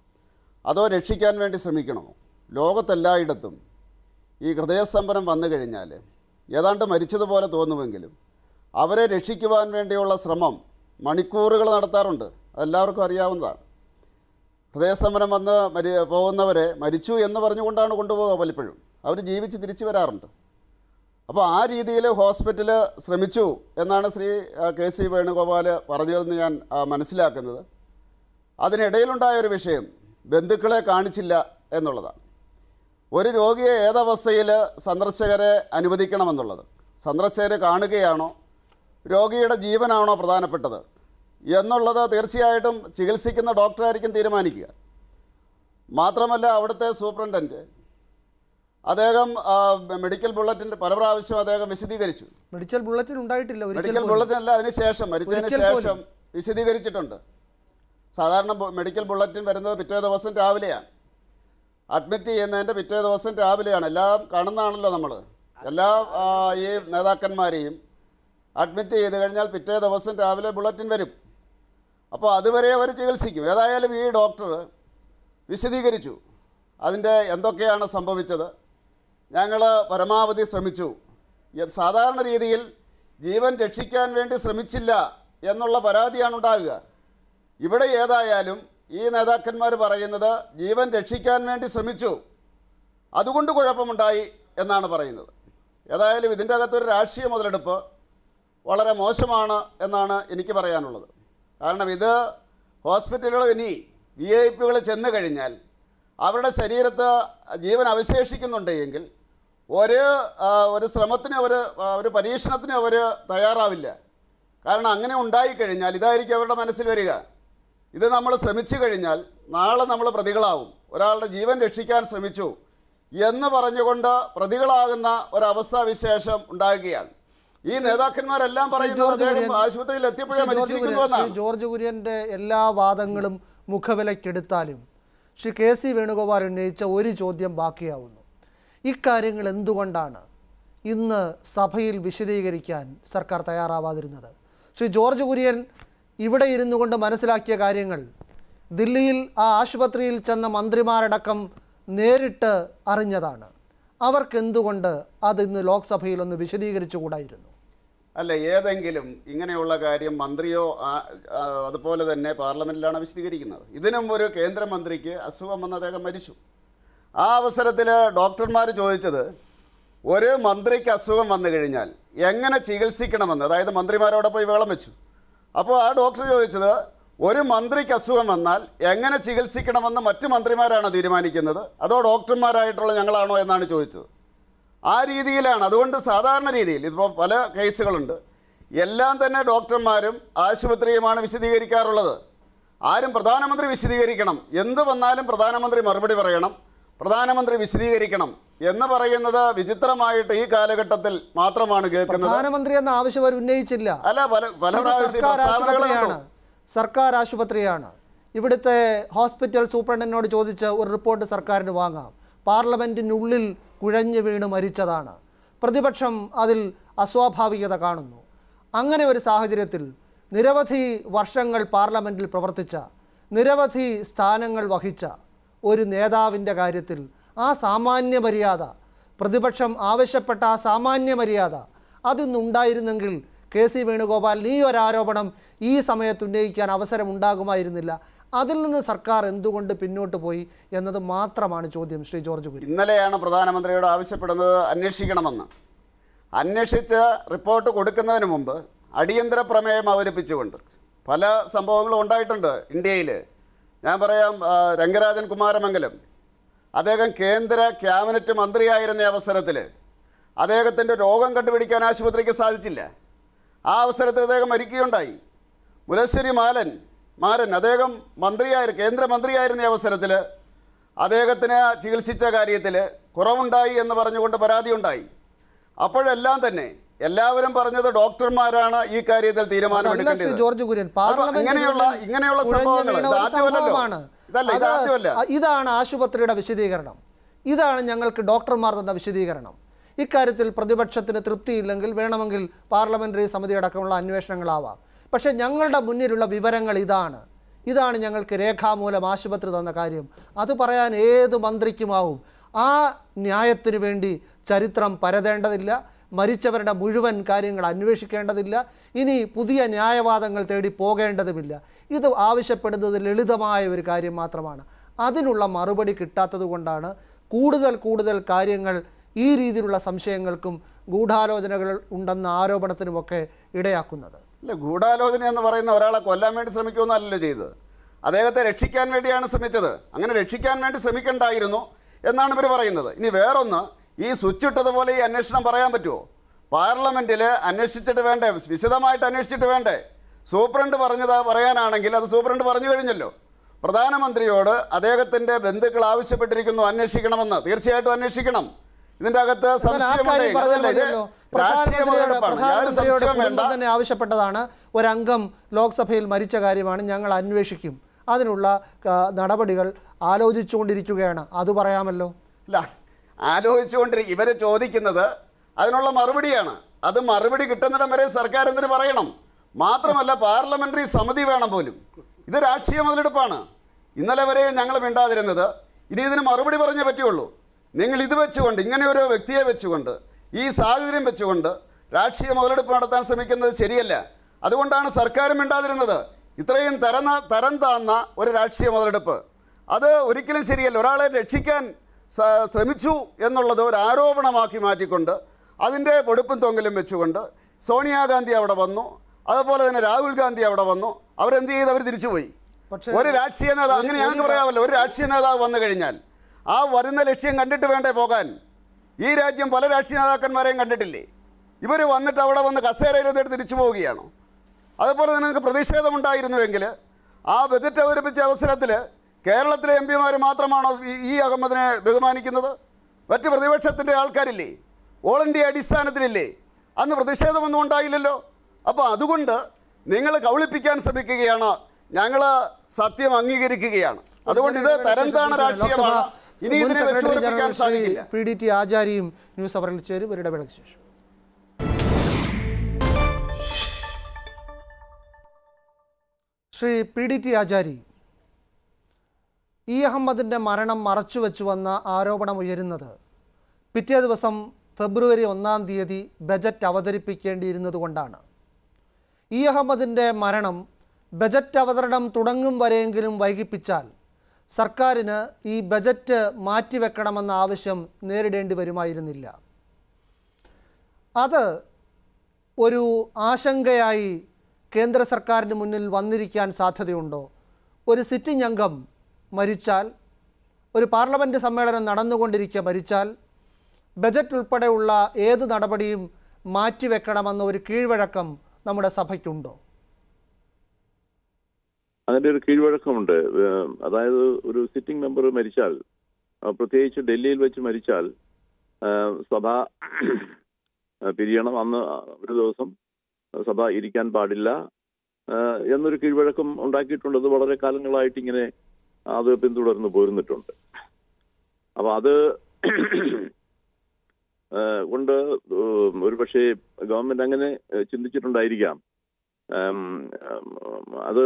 S6: അതോ രക്ഷിക്കാൻ വേണ്ടി ശ്രമിക്കണോ ലോകത്തെല്ലായിടത്തും ഈ ഹൃദയസ്തംഭനം വന്നു കഴിഞ്ഞാൽ ഏതാണ്ട് മരിച്ചതുപോലെ തോന്നുമെങ്കിലും അവരെ രക്ഷിക്കുവാൻ വേണ്ടിയുള്ള ശ്രമം മണിക്കൂറുകൾ നടത്താറുണ്ട് അതെല്ലാവർക്കും അറിയാവുന്നതാണ് ഹൃദയസ്തംഭനം വന്ന് മരി പോകുന്നവരെ മരിച്ചു എന്ന് പറഞ്ഞുകൊണ്ടാണ് കൊണ്ടുപോകുക പലപ്പോഴും അവർ ജീവിച്ച് തിരിച്ചു വരാറുണ്ട് അപ്പോൾ ആ രീതിയിൽ ഹോസ്പിറ്റൽ ശ്രമിച്ചു എന്നാണ് ശ്രീ ആ, കെ സി വേണുഗോപാൽ പറഞ്ഞതെന്ന് ഞാൻ ആ, മനസ്സിലാക്കുന്നത് അതിനിടയിലുണ്ടായ ഒരു വിഷയം ബന്ധുക്കളെ കാണിച്ചില്ല എന്നുള്ളതാണ് ഒരു രോഗിയെ ഏതവസ്ഥയിൽ സന്ദർശകരെ അനുവദിക്കണമെന്നുള്ളത് സന്ദർശകരെ കാണുകയാണോ രോഗിയുടെ ജീവനാണോ പ്രധാനപ്പെട്ടത് എന്നുള്ളത് തീർച്ചയായിട്ടും ചികിത്സിക്കുന്ന ഡോക്ടറായിരിക്കും തീരുമാനിക്കുക മാത്രമല്ല അവിടുത്തെ സൂപ്രണ്ടൻറ്റ് അദ്ദേഹം ആ, മെഡിക്കൽ ബുള്ളറ്റിൻ്റെ പല പ്രാവശ്യം അദ്ദേഹം വിശദീകരിച്ചു
S1: മെഡിക്കൽ ബുള്ളറ്റിൻ ഉണ്ടായിട്ടില്ല ഒരിക്കൽ
S6: മെഡിക്കൽ
S1: പോലും.
S6: ബുള്ളറ്റിൻ അല്ല അതിന് ശേഷം മരിച്ചതിന്
S1: ഒരിക്കൽ
S6: ശേഷം വിശദീകരിച്ചിട്ടുണ്ട് സാധാരണ ബു- മെഡിക്കൽ ബുള്ളറ്റിൻ വരുന്നത് പിറ്റേ ദിവസം രാവിലെയാണ് അഡ്മിറ്റ് ചെയ്യുന്നതിൻ്റെ പിറ്റേ ദിവസം രാവിലെയാണ് എല്ലാം കാണുന്നതാണല്ലോ നമ്മൾ എല്ലാ ആ, ഈ നേതാക്കന്മാരെയും അഡ്മിറ്റ് ചെയ്ത് കഴിഞ്ഞാൽ പിറ്റേ ദിവസം രാവിലെ ബുള്ളറ്റിൻ വരും അപ്പോൾ അതുവരെ അവർ ചികിത്സിക്കും ഏതായാലും ഈ ഡോക്ടർ വിശദീകരിച്ചു അതിൻ്റെ എന്തൊക്കെയാണ് സംഭവിച്ചത് ഞങ്ങൾ പരമാവധി ശ്രമിച്ചു എ- സാധാരണ രീതിയിൽ ജീവൻ രക്ഷിക്കാൻ വേണ്ടി ശ്രമിച്ചില്ല എന്നുള്ള പരാതിയാണ് ഉണ്ടാകുക ഇവിടെ ഏതായാലും ഈ നേതാക്കന്മാർ പറയുന്നത് ജീവൻ രക്ഷിക്കാൻ വേണ്ടി ശ്രമിച്ചു അതുകൊണ്ട് കുഴപ്പമുണ്ടായി എന്നാണ് പറയുന്നത് ഏതായാലും ഇതിൻ്റെ അകത്തൊരു രാഷ്ട്രീയ മുതലെടുപ്പ് വളരെ മോശമാണ് എന്നാണ് എനിക്ക് പറയാനുള്ളത് കാരണം ഇത് ഹോസ്പിറ്റലുകൾ ഇനി വി ഐ പികൾ ചെന്ന് കഴിഞ്ഞാൽ അവരുടെ ശരീരത്ത് ജീവൻ അവശേഷിക്കുന്നുണ്ടെങ്കിൽ ഒരു ആ, ഒരു ശ്രമത്തിന് അവർ ഒരു പരീക്ഷണത്തിന് അവർ തയ്യാറാവില്ല കാരണം അങ്ങനെ ഉണ്ടായിക്കഴിഞ്ഞാൽ ഇതായിരിക്കും അവരുടെ മനസ്സിൽ വരിക ഇത് നമ്മൾ ശ്രമിച്ചു കഴിഞ്ഞാൽ നാളെ നമ്മൾ പ്രതികളാവും ഒരാളുടെ ജീവൻ രക്ഷിക്കാൻ ശ്രമിച്ചു എന്ന് പറഞ്ഞുകൊണ്ട് പ്രതികളാകുന്ന ഒരവസ്ഥാവിശേഷം ഉണ്ടാകുകയാണ് ഈ നേതാക്കന്മാരെല്ലാം പറയുന്നത്
S1: ജോർജ്
S6: അദ്ദേഹം
S1: കുര്യൻ-
S6: ആശുപത്രിയിൽ എത്തിയപ്പോഴേ
S1: ശ്രീ ജോർജ്
S6: മരിച്ചിരിക്കുന്നു
S1: കുര്യൻ- ശ്രീ
S6: എന്നാണ്
S1: ജോർജ് കുര്യൻ്റെ എല്ലാ വാദങ്ങളും മുഖവിലക്കെടുത്താലും ശ്രീ കെ സി വേണുഗോപാൽ ഉന്നയിച്ച ഒരു ചോദ്യം ബാക്കിയാവുന്നു ഇക്കാര്യങ്ങൾ എന്തുകൊണ്ടാണ് ഇന്ന് സഭയിൽ വിശദീകരിക്കാൻ സർക്കാർ തയ്യാറാവാതിരുന്നത് ശ്രീ ജോർജ് കുര്യൻ ഇവിടെ ഇരുന്നു കൊണ്ട് മനസ്സിലാക്കിയ കാര്യങ്ങൾ ദില്ലിയിൽ ആ ആശുപത്രിയിൽ ചെന്ന മന്ത്രിമാരടക്കം നേരിട്ട് അറിഞ്ഞതാണ് അവർക്കെന്തുകൊണ്ട് അത് ഇന്ന് ലോക്സഭയിൽ ഒന്ന് വിശദീകരിച്ചുകൂടായിരുന്നു
S6: അല്ല ഏതെങ്കിലും ഇങ്ങനെയുള്ള കാര്യം മന്ത്രിയോ ആ- ആ, അതുപോലെ തന്നെ പാർലമെന്റിലാണ് വിശദീകരിക്കുന്നത് ഇതിനും ഒരു കേന്ദ്രമന്ത്രിക്ക് അസുഖം വന്ന് അദ്ദേഹം മരിച്ചു ആ അവസരത്തിൽ ഡോക്ടർമാർ ചോദിച്ചത് ഒരു മന്ത്രിക്ക് അസുഖം വന്നു കഴിഞ്ഞാൽ എങ്ങനെ ചികിത്സിക്കണമെന്ന് അതായത് മന്ത്രിമാരോടെ പോയി വെള്ളം വെച്ചു അപ്പോൾ ആ ഡോക്ടർ ചോദിച്ചത് ഒരു മന്ത്രിക്ക് അസുഖം വന്നാൽ എങ്ങനെ ചികിത്സിക്കണമെന്ന് മറ്റു മന്ത്രിമാരാണോ തീരുമാനിക്കുന്നത് അതോ ഡോക്ടർമാരായിട്ടുള്ള ഞങ്ങളാണോ എന്നാണ് ചോദിച്ചത് ആ രീതിയിലാണ് അതുകൊണ്ട് സാധാരണ രീതിയിൽ ഇതിപ്പോൾ പല കേസുകളുണ്ട് എല്ലാം തന്നെ ഡോക്ടർമാരും ആശുപത്രിയുമാണ് വിശദീകരിക്കാറുള്ളത് ആരും പ്രധാനമന്ത്രി വിശദീകരിക്കണം എന്ത് വന്നാലും പ്രധാനമന്ത്രി മറുപടി പറയണം പ്രധാനമന്ത്രി വിശദീകരിക്കണം എന്ന് പറയുന്നത് വിചിത്രമായിട്ട് ഈ കാലഘട്ടത്തിൽ മാത്രമാണ് കേൾക്കുന്നത്
S1: പ്രധാനമന്ത്രി എന്ന ആവശ്യം അവർ ഉന്നയിച്ചില്ല
S6: അല്ല പല പല
S1: ഇത്
S6: പ്രാവശ്യം
S1: സർക്കാർ
S6: പ്രസ്താവനകളുണ്ടോ
S1: ആശുപത്രിയാണ് സർക്കാർ ആശുപത്രിയാണ് ഇവിടുത്തെ ഹോസ്പിറ്റൽ സൂപ്രണ്ടിനോട് ചോദിച്ച് ഒരു റിപ്പോർട്ട് സർക്കാരിന് വാങ്ങാം പാർലമെൻറ്റിനുള്ളിൽ കുഴഞ്ഞു വീണ് മരിച്ചതാണ് പ്രതിപക്ഷം അതിൽ അസ്വാഭാവികത കാണുന്നു അങ്ങനെ ഒരു സാഹചര്യത്തിൽ നിരവധി വർഷങ്ങൾ പാർലമെൻറ്റിൽ പ്രവർത്തിച്ച നിരവധി സ്ഥാനങ്ങൾ വഹിച്ച ഒരു നേതാവിൻ്റെ കാര്യത്തിൽ ആ സാമാന്യ മര്യാദ പ്രതിപക്ഷം ആവശ്യപ്പെട്ട ആ സാമാന്യ മര്യാദ അതിന്നുണ്ടായിരുന്നെങ്കിൽ കെ സി വേണുഗോപാലിന് ഈ ഒരു ആരോപണം ഈ സമയത്ത് ഉന്നയിക്കാൻ അവസരം ഉണ്ടാകുമായിരുന്നില്ല അതിൽ നിന്ന് സർക്കാർ എന്തുകൊണ്ട് പിന്നോട്ട് പോയി എന്നത് മാത്രമാണ് ചോദ്യം ശ്രീ ജോർജ് കുര്യൻ
S6: ഇന്നലെയാണ് പ്രധാനമന്ത്രിയോട് ആവശ്യപ്പെടുന്നത് അന്വേഷിക്കണമെന്ന് അന്വേഷിച്ച് റിപ്പോർട്ട് കൊടുക്കുന്നതിന് മുമ്പ് അടിയന്തര പ്രമേയം അവതരിപ്പിച്ചുകൊണ്ട് പല സംഭവങ്ങളും ഉണ്ടായിട്ടുണ്ട് ഇന്ത്യയിൽ ഞാൻ പറയാം ആ, രംഗരാജൻ കുമാരമംഗലം അദ്ദേഹം കേന്ദ്ര ക്യാബിനറ്റ് മന്ത്രിയായിരുന്ന അവസരത്തിൽ അദ്ദേഹത്തിൻ്റെ രോഗം കണ്ടുപിടിക്കാൻ ആശുപത്രിക്ക് സാധിച്ചില്ല ആ അവസരത്തിൽ അദ്ദേഹം മരിക്കുകയുണ്ടായി മുലശ്ശേരി മാലൻ മാരൻ അദ്ദേഹം മന്ത്രിയായി കേന്ദ്രമന്ത്രിയായിരുന്ന അവസരത്തിൽ അദ്ദേഹത്തിന് ചികിത്സിച്ച കാര്യത്തിൽ കുറവുണ്ടായി എന്ന് പറഞ്ഞുകൊണ്ട് പരാതിയുണ്ടായി അപ്പോഴെല്ലാം തന്നെ എല്ലാവരും പറഞ്ഞത് ഡോക്ടർമാരാണ് ഈ കാര്യത്തിൽ
S1: അതല്ല ശ്രീ
S6: തീരുമാനമെടുക്കേണ്ടത്
S1: ജോർജ് കുര്യൻ
S6: അപ്പൊ
S1: പാർലമെന്റിനുള്ളിൽ
S6: ഇങ്ങനെയുള്ള ഇങ്ങനെയുള്ള
S1: കുഴഞ്ഞു
S6: സംഭവങ്ങൾ
S1: വീണ
S6: ഇത്
S1: ഒരു
S6: ആദ്യമല്ലല്ലോ
S1: സംഭവമാണ്.
S6: ഇതല്ല ഇത്
S1: അത്
S6: ആദ്യമല്ല
S1: ഇതാണ് ആശുപത്രിയുടെ വിശദീകരണം ഇതാണ് ഞങ്ങൾക്ക് ഡോക്ടർമാർ തന്ന വിശദീകരണം ഇക്കാര്യത്തിൽ പ്രതിപക്ഷത്തിന് തൃപ്തിയില്ലെങ്കിൽ വേണമെങ്കിൽ പാർലമെന്ററി സമിതി അടക്കമുള്ള അന്വേഷണങ്ങളാവാം പക്ഷേ ഞങ്ങളുടെ മുന്നിലുള്ള വിവരങ്ങൾ ഇതാണ് ഇതാണ് ഞങ്ങൾക്ക് രേഖാമൂലം ആശുപത്രി തന്ന കാര്യം അത് പറയാൻ ഏത് മന്ത്രിക്കുമാവും ആ ന്യായത്തിന് വേണ്ടി ചരിത്രം പരതേണ്ടതില്ല മരിച്ചവരുടെ മുഴുവൻ കാര്യങ്ങൾ അന്വേഷിക്കേണ്ടതില്ല ഇനി പുതിയ ന്യായവാദങ്ങൾ തേടി പോകേണ്ടതുമില്ല ഇത് ആവശ്യപ്പെടുന്നത് ലളിതമായ ഒരു കാര്യം മാത്രമാണ് അതിനുള്ള മറുപടി കിട്ടാത്തത് കൊണ്ടാണ് കൂടുതൽ കൂടുതൽ കാര്യങ്ങൾ ഈ രീതിയിലുള്ള സംശയങ്ങൾക്കും ഗൂഢാലോചനകൾ ഉണ്ടെന്ന ആരോപണത്തിനുമൊക്കെ ഇടയാക്കുന്നത്
S6: അല്ല ഗൂഢാലോചന എന്ന് പറയുന്ന ഒരാളെ കൊല്ലാൻ വേണ്ടി ശ്രമിക്കുമെന്നല്ലല്ലോ ചെയ്തത് അദ്ദേഹത്തെ രക്ഷിക്കാൻ വേണ്ടിയാണ് ശ്രമിച്ചത് അങ്ങനെ രക്ഷിക്കാൻ വേണ്ടി ശ്രമിക്കണ്ടായിരുന്നു എന്നാണ് ഇവർ പറയുന്നത് ഇനി വേറൊന്ന് ഈ സ്വിച്ച് ഇട്ടതുപോലെ ഈ അന്വേഷണം പറയാൻ പറ്റുമോ പാർലമെൻറ്റിൽ അന്വേഷിച്ചിട്ട് വേണ്ടേ വിശദമായിട്ട് അന്വേഷിച്ചിട്ട് വേണ്ടേ സൂപ്രണ്ട് പറഞ്ഞത് പറയാനാണെങ്കിൽ അത് സൂപ്രണ്ട് പറഞ്ഞു കഴിഞ്ഞല്ലോ പ്രധാനമന്ത്രിയോട് അദ്ദേഹത്തിൻ്റെ ബന്ധുക്കൾ ആവശ്യപ്പെട്ടിരിക്കുന്നു അന്വേഷിക്കണമെന്ന് തീർച്ചയായിട്ടും അന്വേഷിക്കണം ഇതിൻ്റെ അകത്ത്
S1: എന്നാൽ ആ
S6: സംശയമുണ്ട്
S1: കാര്യം പറഞ്ഞാൽ
S6: അതല്ല ഇത്
S1: മതിയല്ലോ.
S6: രാഷ്ട്രീയ
S1: പ്രധാനമന്ത്രിയുടെ
S6: മുതലെടുപ്പാണ് യാതൊരു
S1: പ്രധാനമന്ത്രിയുടെ
S6: സംശയവും വേണ്ട
S1: കുടുംബം തന്നെ ആവശ്യപ്പെട്ടതാണ് ഒരംഗം ലോക്സഭയിൽ മരിച്ച കാര്യമാണ് ഞങ്ങൾ അന്വേഷിക്കും അതിനുള്ള ആ, നടപടികൾ ആലോചിച്ചുകൊണ്ടിരിക്കുകയാണ് അത് പറയാമല്ലോ
S6: അല്ല ആലോചിച്ചുകൊണ്ടിരിക്കും ഇവർ ചോദിക്കുന്നത് അതിനുള്ള മറുപടിയാണ് അത് മറുപടി കിട്ടുന്നിടം വരെ സർക്കാർ എന്തിനു പറയണം മാത്രമല്ല പാർലമെന്ററി സമിതി വേണം പോലും ഇത് രാഷ്ട്രീയ മുതലെടുപ്പാണ് ഇന്നലെ വരെ ഞങ്ങൾ മിണ്ടാതിരുന്നത് ഇനി ഇതിന് മറുപടി പറഞ്ഞേ പറ്റുള്ളൂ നിങ്ങൾ ഇത് വെച്ചുകൊണ്ട് ഇങ്ങനെ ഒരു വ്യക്തിയെ വെച്ചുകൊണ്ട് ഈ സാഹചര്യം വെച്ചുകൊണ്ട് രാഷ്ട്രീയ മുതലെടുപ്പ് നടത്താൻ ശ്രമിക്കുന്നത് ശരിയല്ല അതുകൊണ്ടാണ് സർക്കാരും മിണ്ടാതിരുന്നത് ഇത്രയും തരം തരം താന്ന ഒരു രാഷ്ട്രീയ മുതലെടുപ്പ് അത് ഒരിക്കലും ശരിയല്ല ഒരാളെ രക്ഷിക്കാൻ സ- ശ്രമിച്ചു എന്നുള്ളത് ഒരു ആരോപണമാക്കി മാറ്റിക്കൊണ്ട് അതിൻ്റെ പൊടുപ്പും തൊങ്ങലും വെച്ചുകൊണ്ട് സോണിയാഗാന്ധി അവിടെ വന്നു അതുപോലെ തന്നെ രാഹുൽ ഗാന്ധി അവിടെ വന്നു അവരെന്ത് ചെയ്ത് അവർ തിരിച്ചുപോയി
S1: പക്ഷേ-
S6: ഒരു രാഷ്ട്രീയ നേതാവ് അങ്ങനെ ഞങ്ങൾക്ക് പറയാമല്ലോ ഒരു രാഷ്ട്രീയ നേതാവ് വന്നു കഴിഞ്ഞാൽ ആ വരുന്ന ലക്ഷ്യം കണ്ടിട്ട് വേണ്ടേ പോകാൻ ഈ രാജ്യം പല രാഷ്ട്രീയ നേതാക്കന്മാരെയും കണ്ടിട്ടില്ലേ ഇവർ വന്നിട്ട് അവിടെ വന്ന് കസേരയിലെടുത്ത് തിരിച്ചു പോവുകയാണോ അതുപോലെ തന്നെ നിങ്ങൾക്ക് പ്രതിഷേധമുണ്ടായിരുന്നുവെങ്കിൽ ആ ബജറ്റ് അവതരിപ്പിച്ച അവസരത്തിൽ കേരളത്തിലെ എം പിമാർ മാത്രമാണോ ഈ- ഈ അഹമ്മദിനെ ബഹുമാനിക്കുന്നത് മറ്റ് പ്രതിപക്ഷത്തിൻ്റെ ആൾക്കാരില്ലേ ഓൾ ഇന്ത്യ അടിസ്ഥാനത്തിലില്ലേ അന്ന് പ്രതിഷേധമൊന്നും ഉണ്ടായില്ലല്ലോ അപ്പോൾ അതുകൊണ്ട് നിങ്ങൾ കൗളിപ്പിക്കാൻ ശ്രമിക്കുകയാണ് ഞങ്ങൾ സത്യം അംഗീകരിക്കുകയാണ് അതുകൊണ്ട് ഇത് തരം താണ രാഷ്ട്രീയമാണ് ഇനി
S1: മുൻ
S6: ഇതിനെ
S1: സെക്രട്ടറി
S6: വെച്ചുകൊടുപ്പിക്കാൻ
S1: ജനറൽ ശ്രീ
S6: സാധിക്കില്ല
S1: പി ഡി ടി ആചാര്യയും ന്യൂസ് അവറിൽ ചേരും ഇവരുടെ വിളക്ക് ശേഷം Shri P D T Achari E അഹമ്മദിൻ്റെ മരണം മറച്ചുവെച്ചു വന്ന ആരോപണം ഉയരുന്നത് പിറ്റേ ദിവസം ഫെബ്രുവരി ഒന്നാം തീയതി ബജറ്റ് അവതരിപ്പിക്കേണ്ടിയിരുന്നത് കൊണ്ടാണ് ഇ അഹമ്മദിൻ്റെ മരണം ബജറ്റ് അവതരണം തുടങ്ങും വരെയെങ്കിലും വൈകിപ്പിച്ചാൽ സർക്കാരിന് ഈ ബജറ്റ് മാറ്റിവെക്കണമെന്ന ആവശ്യം നേരിടേണ്ടി വരുമായിരുന്നില്ല അത് ഒരു ആശങ്കയായി കേന്ദ്ര സർക്കാരിന് മുന്നിൽ വന്നിരിക്കാൻ സാധ്യതയുണ്ടോ ഒരു സിറ്റിംഗ് അംഗം മരിച്ചാൽ ഒരു പാർലമെൻറ്റ് സമ്മേളനം നടന്നുകൊണ്ടിരിക്കെ മരിച്ചാൽ ബജറ്റ് ഉൾപ്പെടെയുള്ള ഏത് നടപടിയും മാറ്റിവെക്കണമെന്ന ഒരു കീഴ്വഴക്കം നമ്മുടെ സഭയ്ക്കുണ്ടോ
S7: അതിന്റെ ഒരു കീഴ്വഴക്കമുണ്ട് ഏഹ് അതായത് ഒരു സിറ്റിംഗ് മെമ്പർ മരിച്ചാൽ ആ, പ്രത്യേകിച്ച് ഡൽഹിയിൽ വെച്ച് മരിച്ചാൽ ഏഹ് സഭ ഏഹ് പിരിയണം അന്ന് ഒരു ദിവസം സഭ ഇരിക്കാൻ പാടില്ല ഏഹ് എന്നൊരു കീഴ്വഴക്കം ഉണ്ടാക്കിയിട്ടുണ്ട് അത് വളരെ കാലങ്ങളായിട്ട് ഇങ്ങനെ അത് പിന്തുടർന്ന് പോരുന്നിട്ടുണ്ട് അപ്പൊ അത് ഏഹ് കൊണ്ട് ഏഹ് ഒരുപക്ഷെ ഗവൺമെന്റ് അങ്ങനെ ഏഹ് ചിന്തിച്ചിട്ടുണ്ടായിരിക്കാം ഉം, ഉം, അത്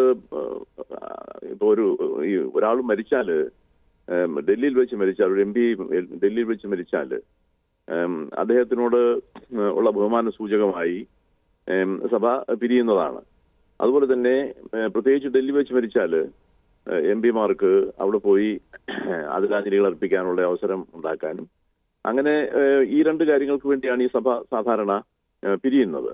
S7: ഇപ്പൊ ഒരു ഈ ഒരാൾ മരിച്ചാല് ഉം, ഡൽഹിയിൽ വെച്ച് മരിച്ചാൽ ഒരു എം പി ഡൽഹിയിൽ വെച്ച് മരിച്ചാല് ഉം, അദ്ദേഹത്തിനോട് ഉള്ള ബഹുമാന സൂചകമായി ഉം, സഭ പിരിയുന്നതാണ് അതുപോലെ തന്നെ ഏഹ്, പ്രത്യേകിച്ച് ഡൽഹി വെച്ച് മരിച്ചാല് എം പിമാർക്ക് അവിടെ പോയി ആദരാഞ്ജലികൾ അർപ്പിക്കാനുള്ള അവസരം ഉണ്ടാക്കാനും അങ്ങനെ ഏഹ്, ഈ രണ്ട് കാര്യങ്ങൾക്ക് വേണ്ടിയാണ് ഈ സഭ സാധാരണ ഏഹ്, പിരിയുന്നത്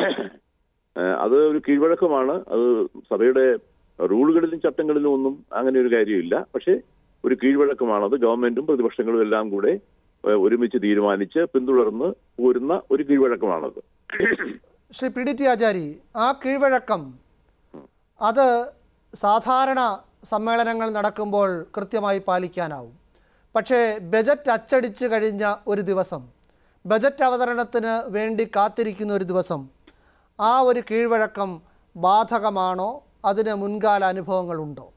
S7: ഏഹ് അത് ഒരു കീഴ്വഴക്കമാണ് അത് സഭയുടെ റൂളുകളിലും ചട്ടങ്ങളിലും ഒന്നും അങ്ങനെ ഒരു കാര്യമില്ല പക്ഷേ ഒരു കീഴ്വഴക്കമാണത് ഗവൺമെന്റും പ്രതിപക്ഷങ്ങളും എല്ലാം കൂടെ ഏഹ് ഒരുമിച്ച് തീരുമാനിച്ച് പിന്തുടർന്ന് പോരുന്ന ഒരു കീഴ്വഴക്കമാണത്
S1: Shri P D T Achari ആ കീഴ്വഴക്കം അത് സാധാരണ സമ്മേളനങ്ങൾ നടക്കുമ്പോൾ കൃത്യമായി പാലിക്കാനാവും പക്ഷേ ബജറ്റ് അച്ചടിച്ച് കഴിഞ്ഞ ഒരു ദിവസം ബജറ്റ് അവതരണത്തിന് വേണ്ടി കാത്തിരിക്കുന്ന ഒരു ദിവസം ആ ഒരു കീഴ്വഴക്കം ബാധകമാണോ അതിന് മുൻകാല അനുഭവങ്ങളുണ്ടോ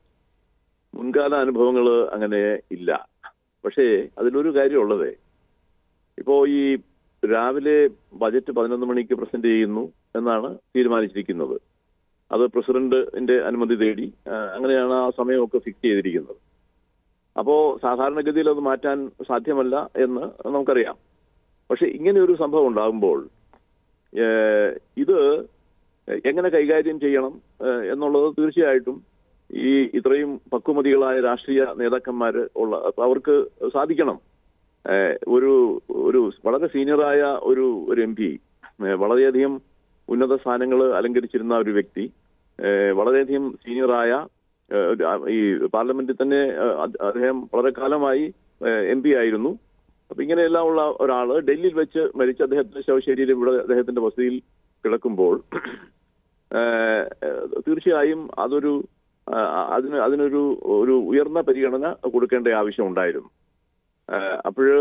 S7: മുൻകാല അനുഭവങ്ങൾ അങ്ങനെ ഇല്ല പക്ഷേ അതിലൊരു കാര്യമുള്ളത് ഇപ്പോ ഈ രാവിലെ ബജറ്റ് പതിനൊന്ന് മണിക്ക് പ്രസന്റ് ചെയ്യുന്നു എന്നാണ് തീരുമാനിച്ചിരിക്കുന്നത് അത് പ്രസിഡന്റിന്റെ അനുമതി തേടി ആ, അങ്ങനെയാണ് ആ സമയമൊക്കെ ഫിക്സ് ചെയ്തിരിക്കുന്നത് അപ്പോ സാധാരണഗതിയിൽ അത് മാറ്റാൻ സാധ്യമല്ല എന്ന് നമുക്കറിയാം പക്ഷെ ഇങ്ങനെ ഒരു സംഭവം ഉണ്ടാകുമ്പോൾ ഏഹ്, ഇത് എങ്ങനെ കൈകാര്യം ചെയ്യണം ഏഹ്, എന്നുള്ളത് തീർച്ചയായിട്ടും ഈ ഇത്രയും പക്വമതികളായ രാഷ്ട്രീയ നേതാക്കന്മാര് ഉള്ള അപ്പൊ അവർക്ക് സാധിക്കണം ഏഹ്, ഒരു ഒരു വളരെ സീനിയറായ ഒരു ഒരു എം പി വളരെയധികം ഉന്നത സ്ഥാനങ്ങൾ അലങ്കരിച്ചിരുന്ന ഒരു വ്യക്തി ഏഹ്, വളരെയധികം സീനിയറായ ഏഹ്, ഒരു, ആ, ഈ പാർലമെന്റിൽ തന്നെ ഏഹ്, അദ്- അദ്ദേഹം വളരെ കാലമായി എം പി ആയിരുന്നു അപ്പൊ ഇങ്ങനെയെല്ലാം ഉള്ള ഒരാള് ഡൽഹിയിൽ വെച്ച് മരിച്ച അദ്ദേഹത്തിന്റെ ശവശരീരം ഇവിടെ അദ്ദേഹത്തിന്റെ വസതിയിൽ കിടക്കുമ്പോൾ ഏഹ്, ഏഹ്, തീർച്ചയായും അതൊരു ആ, അതിന് അതിനൊരു ഒരു ഉയർന്ന പരിഗണന കൊടുക്കേണ്ട ആവശ്യം ഉണ്ടായിരുന്നു അപ്പോഴ്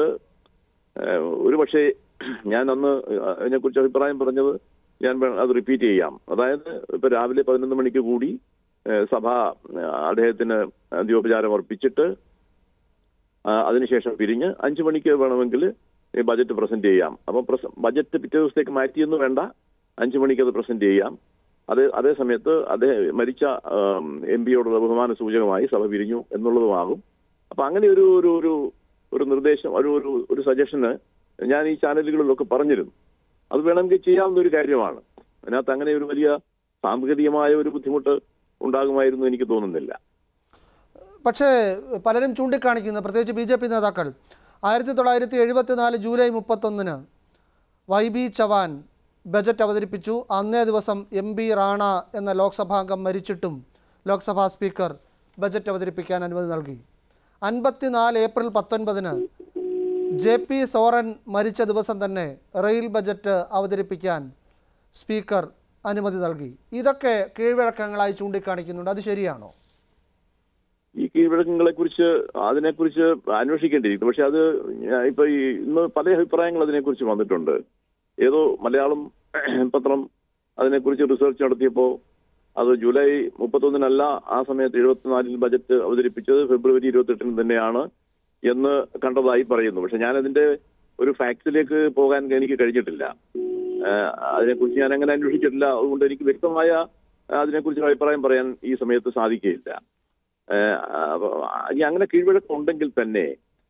S7: ഒരു പക്ഷേ ഞാൻ അന്ന് അതിനെക്കുറിച്ച് അഭിപ്രായം പറഞ്ഞത് ഞാൻ വേ- അത് റിപ്പീറ്റ് ചെയ്യാം അതായത് ഇപ്പൊ രാവിലെ പതിനൊന്ന് മണിക്ക് കൂടി ഏഹ്, സഭ ഏഹ്, അദ്ദേഹത്തിന് അന്ത്യോപചാരം അർപ്പിച്ചിട്ട് ആ, അതിനുശേഷം പിരിഞ്ഞ് അഞ്ചു മണിക്ക് വേണമെങ്കിൽ ഈ ബജറ്റ് പ്രസന്റ് ചെയ്യാം അപ്പം പ്രസ- ബജറ്റ് പിറ്റേ ദിവസത്തേക്ക് മാറ്റിയെന്ന് വേണ്ട അഞ്ചു മണിക്ക് അത് പ്രസന്റ് ചെയ്യാം അത് അതേ സമയത്ത് അദ്ദേഹം മരിച്ച എം പിയോടുള്ള ബഹുമാന സൂചകമായി സഭ പിരിഞ്ഞു എന്നുള്ളതുമാകും അപ്പൊ അങ്ങനെ ഒരു ഒരു ഒരു ഒരു നിർദ്ദേശം ഒരു ഒരു ഒരു സജഷന് ഞാൻ ഈ ചാനലുകളിലൊക്കെ പറഞ്ഞിരുന്നു അത് വേണമെങ്കിൽ ചെയ്യാവുന്ന ഒരു കാര്യമാണ് അതിനകത്ത് അങ്ങനെ ഒരു വലിയ സാങ്കേതികമായ ഒരു ബുദ്ധിമുട്ട് ഉണ്ടാകുമായിരുന്നു എനിക്ക് തോന്നുന്നില്ല
S1: പക്ഷേ പലരും ചൂണ്ടിക്കാണിക്കുന്ന പ്രത്യേകിച്ച് ബി ജെ പി നേതാക്കൾ ആയിരത്തി തൊള്ളായിരത്തി എഴുപത്തിനാല് ജൂലൈ മുപ്പത്തൊന്നിന് വൈ ബി ചവാൻ ബജറ്റ് അവതരിപ്പിച്ചു അന്നേ ദിവസം എം ബി റാണ എന്ന ലോക്സഭാംഗം മരിച്ചിട്ടും ലോക്സഭാ സ്പീക്കർ ബജറ്റ് അവതരിപ്പിക്കാൻ അനുമതി നൽകി അൻപത്തിനാല് ഏപ്രിൽ പത്തൊൻപതിന് ജെ പി സോറൻ മരിച്ച ദിവസം തന്നെ റെയിൽ ബജറ്റ് അവതരിപ്പിക്കാൻ സ്പീക്കർ അനുമതി നൽകി ഇതൊക്കെ കീഴ്വഴക്കങ്ങളായി ചൂണ്ടിക്കാണിക്കുന്നുണ്ട് അത് ശരിയാണോ
S7: ഈ കീഴ്വഴക്കങ്ങളെ കുറിച്ച് അതിനെക്കുറിച്ച് അന്വേഷിക്കേണ്ടിയിരിക്കുന്നു പക്ഷെ അത് ഞാൻ ഇപ്പൊ ഈ ഇന്ന് പല അഭിപ്രായങ്ങൾ അതിനെക്കുറിച്ച് വന്നിട്ടുണ്ട് ഏതോ മലയാളം പത്രം അതിനെക്കുറിച്ച് റിസർച്ച് നടത്തിയപ്പോൾ അത് ജൂലൈ മുപ്പത്തൊന്നിനല്ല ആ സമയത്ത് എഴുപത്തിനാലിൽ ബജറ്റ് അവതരിപ്പിച്ചത് ഫെബ്രുവരി ഇരുപത്തെട്ടിന് തന്നെയാണ് എന്ന് കണ്ടതായി പറയുന്നു പക്ഷെ ഞാൻ അതിന്റെ ഒരു ഫാക്ട്സിലേക്ക് പോകാൻ എനിക്ക് കഴിഞ്ഞിട്ടില്ല ഏഹ് അതിനെക്കുറിച്ച് ഞാൻ അങ്ങനെ അന്വേഷിച്ചിട്ടില്ല അതുകൊണ്ട് എനിക്ക് വ്യക്തമായ അതിനെക്കുറിച്ച് അഭിപ്രായം പറയാൻ ഈ സമയത്ത് സാധിക്കുകയില്ല ഏഹ് അപ്പൊ ഇനി അങ്ങനെ കീഴ്വഴക്കം ഉണ്ടെങ്കിൽ തന്നെ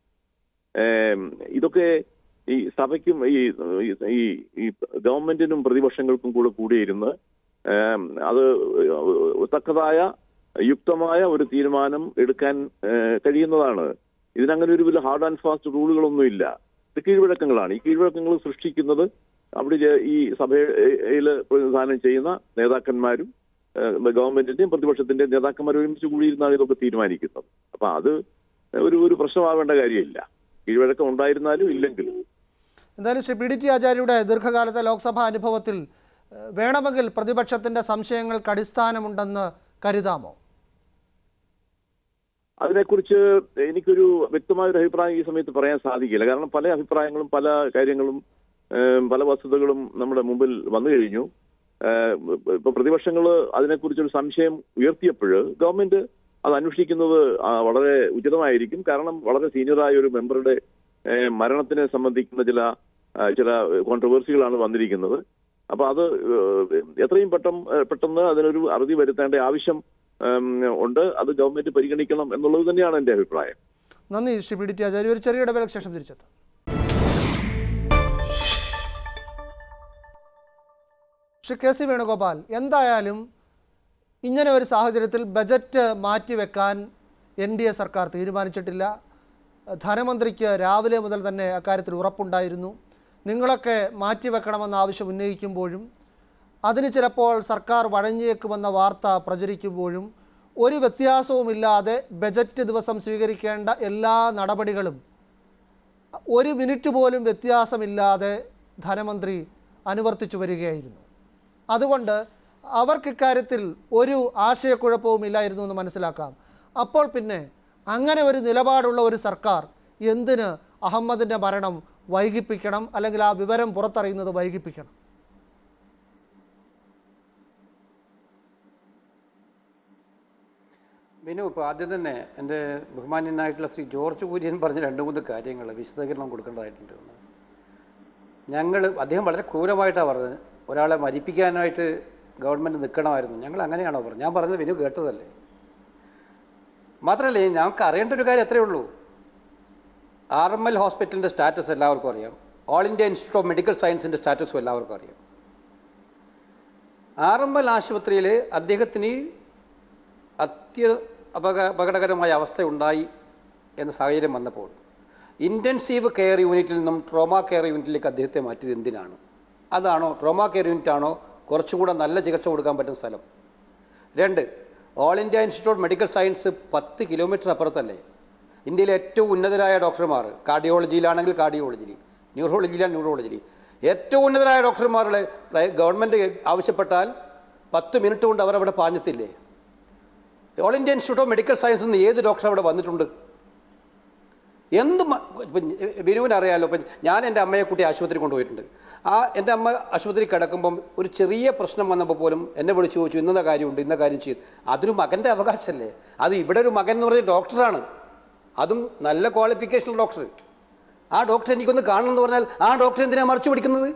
S7: ഏം, ഇതൊക്കെ ഈ സഭയ്ക്കും ഈ ഈ ഈ ഗവൺമെന്റിനും പ്രതിപക്ഷങ്ങൾക്കും കൂടെ കൂടിയിരുന്ന് ഏം, അത് തക്കതായ യുക്തമായ ഒരു തീരുമാനം എടുക്കാൻ ഏഹ്, കഴിയുന്നതാണ് ഇതിനങ്ങനെ ഒരു വലിയ ഹാർഡ് ആൻഡ് ഫാസ്റ്റ് റൂളുകളൊന്നുമില്ല ഇത് കീഴ്വഴക്കങ്ങളാണ് ഈ കീഴ്വഴക്കങ്ങൾ സൃഷ്ടിക്കുന്നത് അവിടെ ജെ- ഈ സഭയിൽ പ്രതിനിധാനം ചെയ്യുന്ന നേതാക്കന്മാരും ഏഹ്, ഗവൺമെന്റിന്റെയും പ്രതിപക്ഷത്തിന്റെയും നേതാക്കന്മാരും ഒരുമിച്ച് കൂടിയിരുന്നാണ് ഇതൊക്കെ തീരുമാനിക്കുന്നത് അപ്പൊ അത് ഒരു ഒരു പ്രശ്നമാവേണ്ട കാര്യമില്ല കീഴ്വഴക്കം ഉണ്ടായിരുന്നാലും ഇല്ലെങ്കിലും
S1: എന്തായാലും ശ്രീ പി ഡി ടി ആചാര്യയുടെ ദീർഘകാലത്തെ ലോക്സഭാ അനുഭവത്തിൽ ഏഹ്, വേണമെങ്കിൽ പ്രതിപക്ഷത്തിൻ്റെ സംശയങ്ങൾക്ക് അടിസ്ഥാനമുണ്ടെന്ന് കരുതാമോ
S7: അതിനെക്കുറിച്ച് എനിക്കൊരു വ്യക്തമായ ഒരു അഭിപ്രായം ഈ സമയത്ത് പറയാൻ സാധിക്കില്ല കാരണം പല അഭിപ്രായങ്ങളും പല കാര്യങ്ങളും ഏം, പല വസ്തുതകളും നമ്മുടെ മുമ്പിൽ വന്നു കഴിഞ്ഞു ഏം, ഇപ്പൊ പ്രതിപക്ഷങ്ങൾ അതിനെക്കുറിച്ചൊരു സംശയം ഉയർത്തിയപ്പോൾ ഗവൺമെന്റ് അത് അന്വേഷിക്കുന്നത് ആ, വളരെ ഉചിതമായിരിക്കും കാരണം വളരെ സീനിയറായ ഒരു മെമ്പറുടെ ഏം, മരണത്തിനെ സംബന്ധിക്കുന്ന ചില ആ, ചില കോൺട്രവേഴ്സികളാണ് വന്നിരിക്കുന്നത് അപ്പൊ അത് ഏഹ്, എത്രയും പെട്ടെന്ന് പെട്ടെന്ന് അതിനൊരു അറുതി വരുത്തേണ്ട ആവശ്യം ഉം, ഉണ്ട് അത് ഗവൺമെന്റ് പരിഗണിക്കണം എന്നുള്ളത് തന്നെയാണ് എന്റെ അഭിപ്രായം
S1: നന്ദി Shri P D T Acharya ഒരു ചെറിയ ഇടവേളയ്ക്ക് ശേഷം തിരിച്ചെത്താം ശ്രീ കെ സി വേണുഗോപാൽ എന്തായാലും ഇങ്ങനെ ഒരു സാഹചര്യത്തിൽ ബജറ്റ് മാറ്റിവെക്കാൻ എൻ ഡി എ സർക്കാർ തീരുമാനിച്ചിട്ടില്ല ധനമന്ത്രിക്ക് രാവിലെ മുതൽ തന്നെ അക്കാര്യത്തിൽ ഉറപ്പുണ്ടായിരുന്നു നിങ്ങളൊക്കെ മാറ്റിവെക്കണമെന്ന ആവശ്യം ഉന്നയിക്കുമ്പോഴും അതിന് ചിലപ്പോൾ സർക്കാർ വഴങ്ങിയേക്കുമെന്ന വാർത്ത പ്രചരിക്കുമ്പോഴും ഒരു വ്യത്യാസവുമില്ലാതെ ബജറ്റ് ദിവസം സ്വീകരിക്കേണ്ട എല്ലാ നടപടികളും ഒരു മിനിറ്റ് പോലും വ്യത്യാസമില്ലാതെ ധനമന്ത്രി അനുവർത്തിച്ചു വരികയായിരുന്നു അതുകൊണ്ട് അവർക്ക് ഇക്കാര്യത്തിൽ ഒരു ആശയക്കുഴപ്പവുമില്ലായിരുന്നു എന്ന് മനസ്സിലാക്കാം അപ്പോൾ പിന്നെ അങ്ങനെ ഒരു നിലപാടുള്ള ഒരു സർക്കാർ എന്തിന് അഹമ്മദിൻ്റെ മരണം വൈകിപ്പിക്കണം അല്ലെങ്കിൽ ആ വിവരം പുറത്തറിയുന്നത് വൈകിപ്പിക്കണം
S5: വിനു ഇപ്പോൾ ആദ്യം തന്നെ എൻ്റെ ബഹുമാന്യനായിട്ടുള്ള ശ്രീ ജോർജ് കുര്യൻ പറഞ്ഞ രണ്ട് മൂന്ന് കാര്യങ്ങൾ വിശദീകരണം കൊടുക്കേണ്ടതായിട്ടുണ്ട് ഞങ്ങൾ അദ്ദേഹം വളരെ ക്രൂരമായിട്ടാണ് പറഞ്ഞത് ഒരാളെ മരിപ്പിക്കാനായിട്ട് ഗവൺമെൻറ് നിൽക്കണമായിരുന്നു ഞങ്ങൾ അങ്ങനെയാണോ പറഞ്ഞത് ഞാൻ പറഞ്ഞത് വിനു കേട്ടതല്ലേ മാത്രമല്ല ഞങ്ങൾക്ക് അറിയേണ്ട ഒരു കാര്യം എത്രയേ ഉള്ളൂ ആർ എം എൽ ഹോസ്പിറ്റലിൻ്റെ സ്റ്റാറ്റസ് എല്ലാവർക്കും അറിയാം all India institute of medical സയൻസിൻ്റെ സ്റ്റാറ്റസും എല്ലാവർക്കും അറിയാം ആർ എം എൽ ആശുപത്രിയിൽ അദ്ദേഹത്തിന് അത്യ അപക അപകടകരമായ അവസ്ഥയുണ്ടായി എന്ന സാഹചര്യം വന്നപ്പോൾ ഇൻറ്റൻസീവ് കെയർ യൂണിറ്റിൽ നിന്നും ട്രോമ കെയർ യൂണിറ്റിലേക്ക് അദ്ദേഹത്തെ മാറ്റിയത് എന്തിനാണ് അതാണോ ട്രോമ കെയർ യൂണിറ്റ് ആണോ കുറച്ചുകൂടെ നല്ല ചികിത്സ കൊടുക്കാൻ പറ്റുന്ന സ്ഥലം രണ്ട് all India institute of medical science പത്ത് കിലോമീറ്റർ അപ്പുറത്തല്ലേ ഇന്ത്യയിലെ ഏറ്റവും ഉന്നതരായ ഡോക്ടർമാർ കാർഡിയോളജിയിലാണെങ്കിൽ കാർഡിയോളജിയിൽ ന്യൂറോളജിയിലാണ് ന്യൂറോളജിയിൽ ഏറ്റവും ഉന്നതരായ ഡോക്ടർമാരുടെ ഗവൺമെൻറ് ആവശ്യപ്പെട്ടാൽ പത്ത് മിനിറ്റ് കൊണ്ട് അവർ അവിടെ പാഞ്ഞെത്തില്ലേ all India institute of medical science നിന്ന് ഏത് ഡോക്ടർ അവിടെ വന്നിട്ടുണ്ട് എന്ത് മ- ഇപ്പം വിനുവിന് അറിയാമല്ലോ ഇപ്പം ഞാൻ എൻ്റെ അമ്മയെ കൂട്ടി ആശുപത്രി കൊണ്ടുപോയിട്ടുണ്ട് ആ എൻ്റെ അമ്മ ആശുപത്രി കിടക്കുമ്പം ഒരു ചെറിയ പ്രശ്നം വന്നപ്പോൾ പോലും എന്നെ വിളിച്ചു ചോദിച്ചു ഇന്ന കാര്യമുണ്ട് ഇന്ന കാര്യം ചെയ്തു അതൊരു മകൻ്റെ അവകാശമല്ലേ അത് ഇവിടെ ഒരു മകൻ എന്ന് പറഞ്ഞ ഡോക്ടറാണ് അതും നല്ല ക്വാളിഫിക്കേഷനുള്ള ഡോക്ടർ ആ ഡോക്ടർ എനിക്കൊന്ന് കാണണം എന്ന് പറഞ്ഞാൽ ആ ഡോക്ടർ എന്തിനാണ് മറിച്ചു പിടിക്കുന്നത്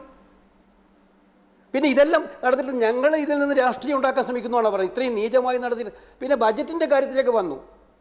S5: പിന്നെ ഇതെല്ലാം നടന്നിട്ട് ഞങ്ങൾ ഇതിൽ നിന്ന് രാഷ്ട്രീയം ഉണ്ടാക്കാൻ ശ്രമിക്കുന്നതാണ് പറയുന്നത് ഇത്രയും നീചമായി നടത്തിയിട്ട് പിന്നെ ബജറ്റിൻ്റെ കാര്യത്തിലേക്ക് വന്നു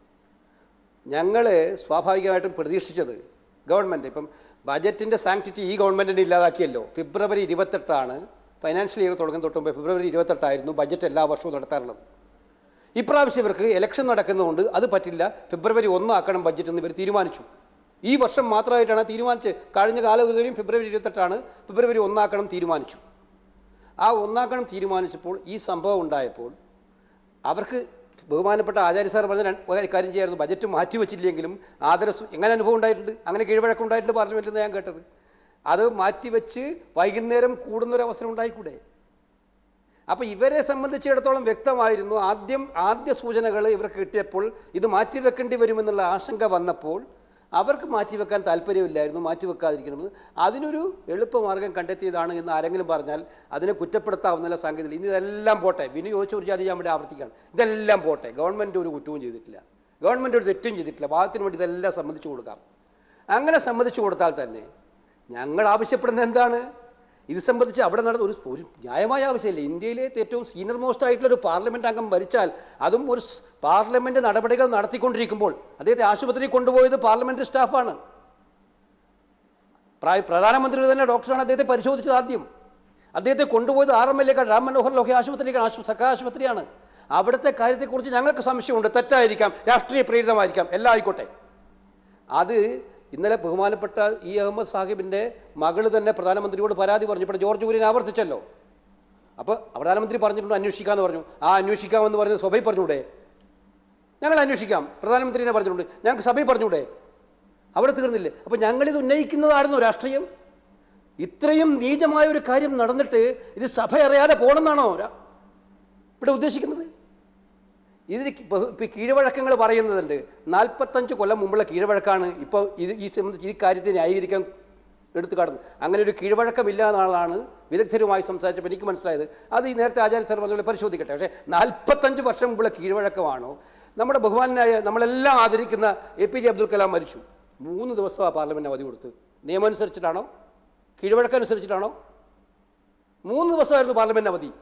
S5: ഞങ്ങൾ സ്വാഭാവികമായിട്ടും പ്രതീക്ഷിച്ചത് ഗവൺമെൻറ് ഇപ്പം ബജറ്റിൻ്റെ സാങ്ക്ടിറ്റി ഈ ഗവൺമെൻറ്റിൻ്റെ ഇല്ലാതാക്കിയല്ലോ ഫെബ്രുവരി ഇരുപത്തെട്ടാണ് ഫൈനാൻഷ്യൽ ഇയർ തുടങ്ങുന്ന തൊട്ട് മുമ്പ് ഫെബ്രുവരി ഇരുപത്തെട്ടായിരുന്നു ബജറ്റ് എല്ലാ വർഷവും നടത്താറുള്ളത് ഇപ്രാവശ്യം ഇവർക്ക് ഇലക്ഷൻ നടക്കുന്നതുകൊണ്ട് അത് പറ്റില്ല ഫെബ്രുവരി ഒന്നാക്കണം ബഡ്ജറ്റ് എന്ന് ഇവർ തീരുമാനിച്ചു ഈ വർഷം മാത്രമായിട്ടാണ് തീരുമാനിച്ച് കഴിഞ്ഞ കാലഘട്ടത്തിലും ഫെബ്രുവരി ഇരുപത്തെട്ടാണ് ഫെബ്രുവരി ഒന്നാക്കണം തീരുമാനിച്ചു ആ ഒന്നാക്കണം തീരുമാനിച്ചപ്പോൾ ഈ സംഭവം ഉണ്ടായപ്പോൾ അവർക്ക് ബഹുമാനപ്പെട്ട ആചാര്യ സാർ പറഞ്ഞ രണ്ട് ഒരു കാര്യം ചെയ്യായിരുന്നു ബജറ്റ് മാറ്റിവെച്ചില്ലെങ്കിലും ആദര സു- എങ്ങനെ അനുഭവം ഉണ്ടായിട്ടുണ്ട് അങ്ങനെ കീഴ്വഴക്കം ഉണ്ടായിട്ടുണ്ട് പാർലമെൻറ്റിൽ നിന്ന് ഞാൻ കേട്ടത് അത് മാറ്റിവെച്ച് വൈകുന്നേരം കൂടുന്നൊരു അവസരം ഉണ്ടായിക്കൂടെ അപ്പോൾ ഇവരെ സംബന്ധിച്ചിടത്തോളം വ്യക്തമായിരുന്നു ആദ്യം ആദ്യ സൂചനകൾ ഇവർക്ക് കിട്ടിയപ്പോൾ ഇത് മാറ്റിവെക്കേണ്ടി വരുമെന്നുള്ള ആശങ്ക വന്നപ്പോൾ അവർക്ക് മാറ്റിവെക്കാൻ താല്പര്യമില്ലായിരുന്നു മാറ്റിവെക്കാതിരിക്കണമെന്ന് അതിനൊരു എളുപ്പമാർഗം കണ്ടെത്തിയതാണ് എന്ന് ആരെങ്കിലും പറഞ്ഞാൽ അതിനെ കുറ്റപ്പെടുത്താവുന്ന സാങ്കേതിക ഇനി ഇതെല്ലാം പോട്ടെ വിനു ചോദിച്ച ഒരു ജാതി ഞാൻ ഇവിടെ ആവർത്തിക്കുകയാണ് ഇതെല്ലാം പോട്ടെ ഗവൺമെൻറ് ഒരു കുറ്റവും ചെയ്തിട്ടില്ല ഗവൺമെൻറ് ഒരു തെറ്റും ചെയ്തിട്ടില്ല ഭാഗത്തിന് വേണ്ടി ഇതെല്ലാം സമ്മതിച്ചു കൊടുക്കാം അങ്ങനെ സമ്മതിച്ചു കൊടുത്താൽ തന്നെ ഞങ്ങൾ ആവശ്യപ്പെടുന്നത് എന്താണ് ഇത് സംബന്ധിച്ച് അവിടെ നടന്ന ഒരു ഒരു ന്യായമായ ആവശ്യമില്ല ഇന്ത്യയിലെ ഏറ്റവും സീനിയർ മോസ്റ്റ് ആയിട്ടുള്ള ഒരു പാർലമെന്റ് അംഗം മരിച്ചാൽ അതും ഒരു സ് പാർലമെന്റ് നടപടികൾ നടത്തിക്കൊണ്ടിരിക്കുമ്പോൾ അദ്ദേഹത്തെ ആശുപത്രിയിൽ കൊണ്ടുപോയത് പാർലമെന്റ് സ്റ്റാഫാണ് പ്രായ പ്രധാനമന്ത്രി തന്നെ ഡോക്ടറാണ് അദ്ദേഹത്തെ പരിശോധിച്ചത് ആദ്യം അദ്ദേഹത്തെ കൊണ്ടുപോയത് R M L A Ram Manohar Lohia ആശുപത്രിയിലേക്കാണ് ആശു സഖ ആശുപത്രിയാണ് അവിടുത്തെ കാര്യത്തെക്കുറിച്ച് ഞങ്ങൾക്ക് സംശയമുണ്ട് തെറ്റായിരിക്കാം രാഷ്ട്രീയ പ്രേരിതമായിരിക്കാം എല്ലാം ആയിക്കോട്ടെ അത് ഇന്നലെ ബഹുമാനപ്പെട്ട ഇ അഹമ്മദ് സാഹിബിൻ്റെ മകള് തന്നെ പ്രധാനമന്ത്രിയോട് പരാതി പറഞ്ഞു ഇപ്പോൾ ജോർജ് കുര്യൻ ആവർത്തിച്ചല്ലോ അപ്പോൾ പ്രധാനമന്ത്രി പറഞ്ഞിട്ടുണ്ട് അന്വേഷിക്കാമെന്ന് പറഞ്ഞു ആ അന്വേഷിക്കാമെന്ന് പറഞ്ഞ് സഭയിൽ പറഞ്ഞൂടെ ഞങ്ങൾ അന്വേഷിക്കാം പ്രധാനമന്ത്രിനെ പറഞ്ഞിട്ടുണ്ട് ഞങ്ങൾക്ക് സഭയിൽ പറഞ്ഞൂടെ അവിടെ തീർന്നില്ലേ അപ്പോൾ ഞങ്ങളിത് ഉന്നയിക്കുന്നതായിരുന്നു രാഷ്ട്രീയം ഇത്രയും നീചമായ ഒരു കാര്യം നടന്നിട്ട് ഇത് സഭ അറിയാതെ പോകണമെന്നാണോ രാ- ഇവിടെ ഉദ്ദേശിക്കുന്നത് ഇതിന് കി- ബഹു- ഇപ്പൊ കീഴ്വഴക്കങ്ങൾ പറയുന്നതുണ്ട് നാൽപ്പത്തഞ്ച് കൊല്ലം മുമ്പുള്ള കീഴ്വഴക്കാണ് ഇപ്പോൾ ഇത് ഈ സംബന്ധിച്ച് ഈ കാര്യത്തെ ന്യായീകരിക്കാൻ എടുത്തു കാട്ടുന്നത് അങ്ങനെ ഒരു കീഴ്വഴക്കമില്ല എന്നാളാണ് വിദഗ്ധരുമായി സംസാരിച്ചപ്പോൾ എനിക്ക് മനസ്സിലായത് അത് ഈ നേരത്തെ ആചാര്യ സാർ പറഞ്ഞ പോലെ പരിശോധിക്കട്ടെ പക്ഷേ നാൽപ്പത്തഞ്ച് വർഷം മുമ്പുള്ള കീഴ്വഴക്കമാണോ നമ്മുടെ ബഹുമാനായ നമ്മളെല്ലാം ആദരിക്കുന്ന A P J Abdul Kalam മരിച്ചു മൂന്ന് ദിവസം ആ പാർലമെന്റ് അവധി കൊടുത്ത് നിയമം അനുസരിച്ചിട്ടാണോ കീഴ്വഴക്കനുസരിച്ചിട്ടാണോ മൂന്ന് ദിവസമായിരുന്നു പാർലമെന്റ് അവധി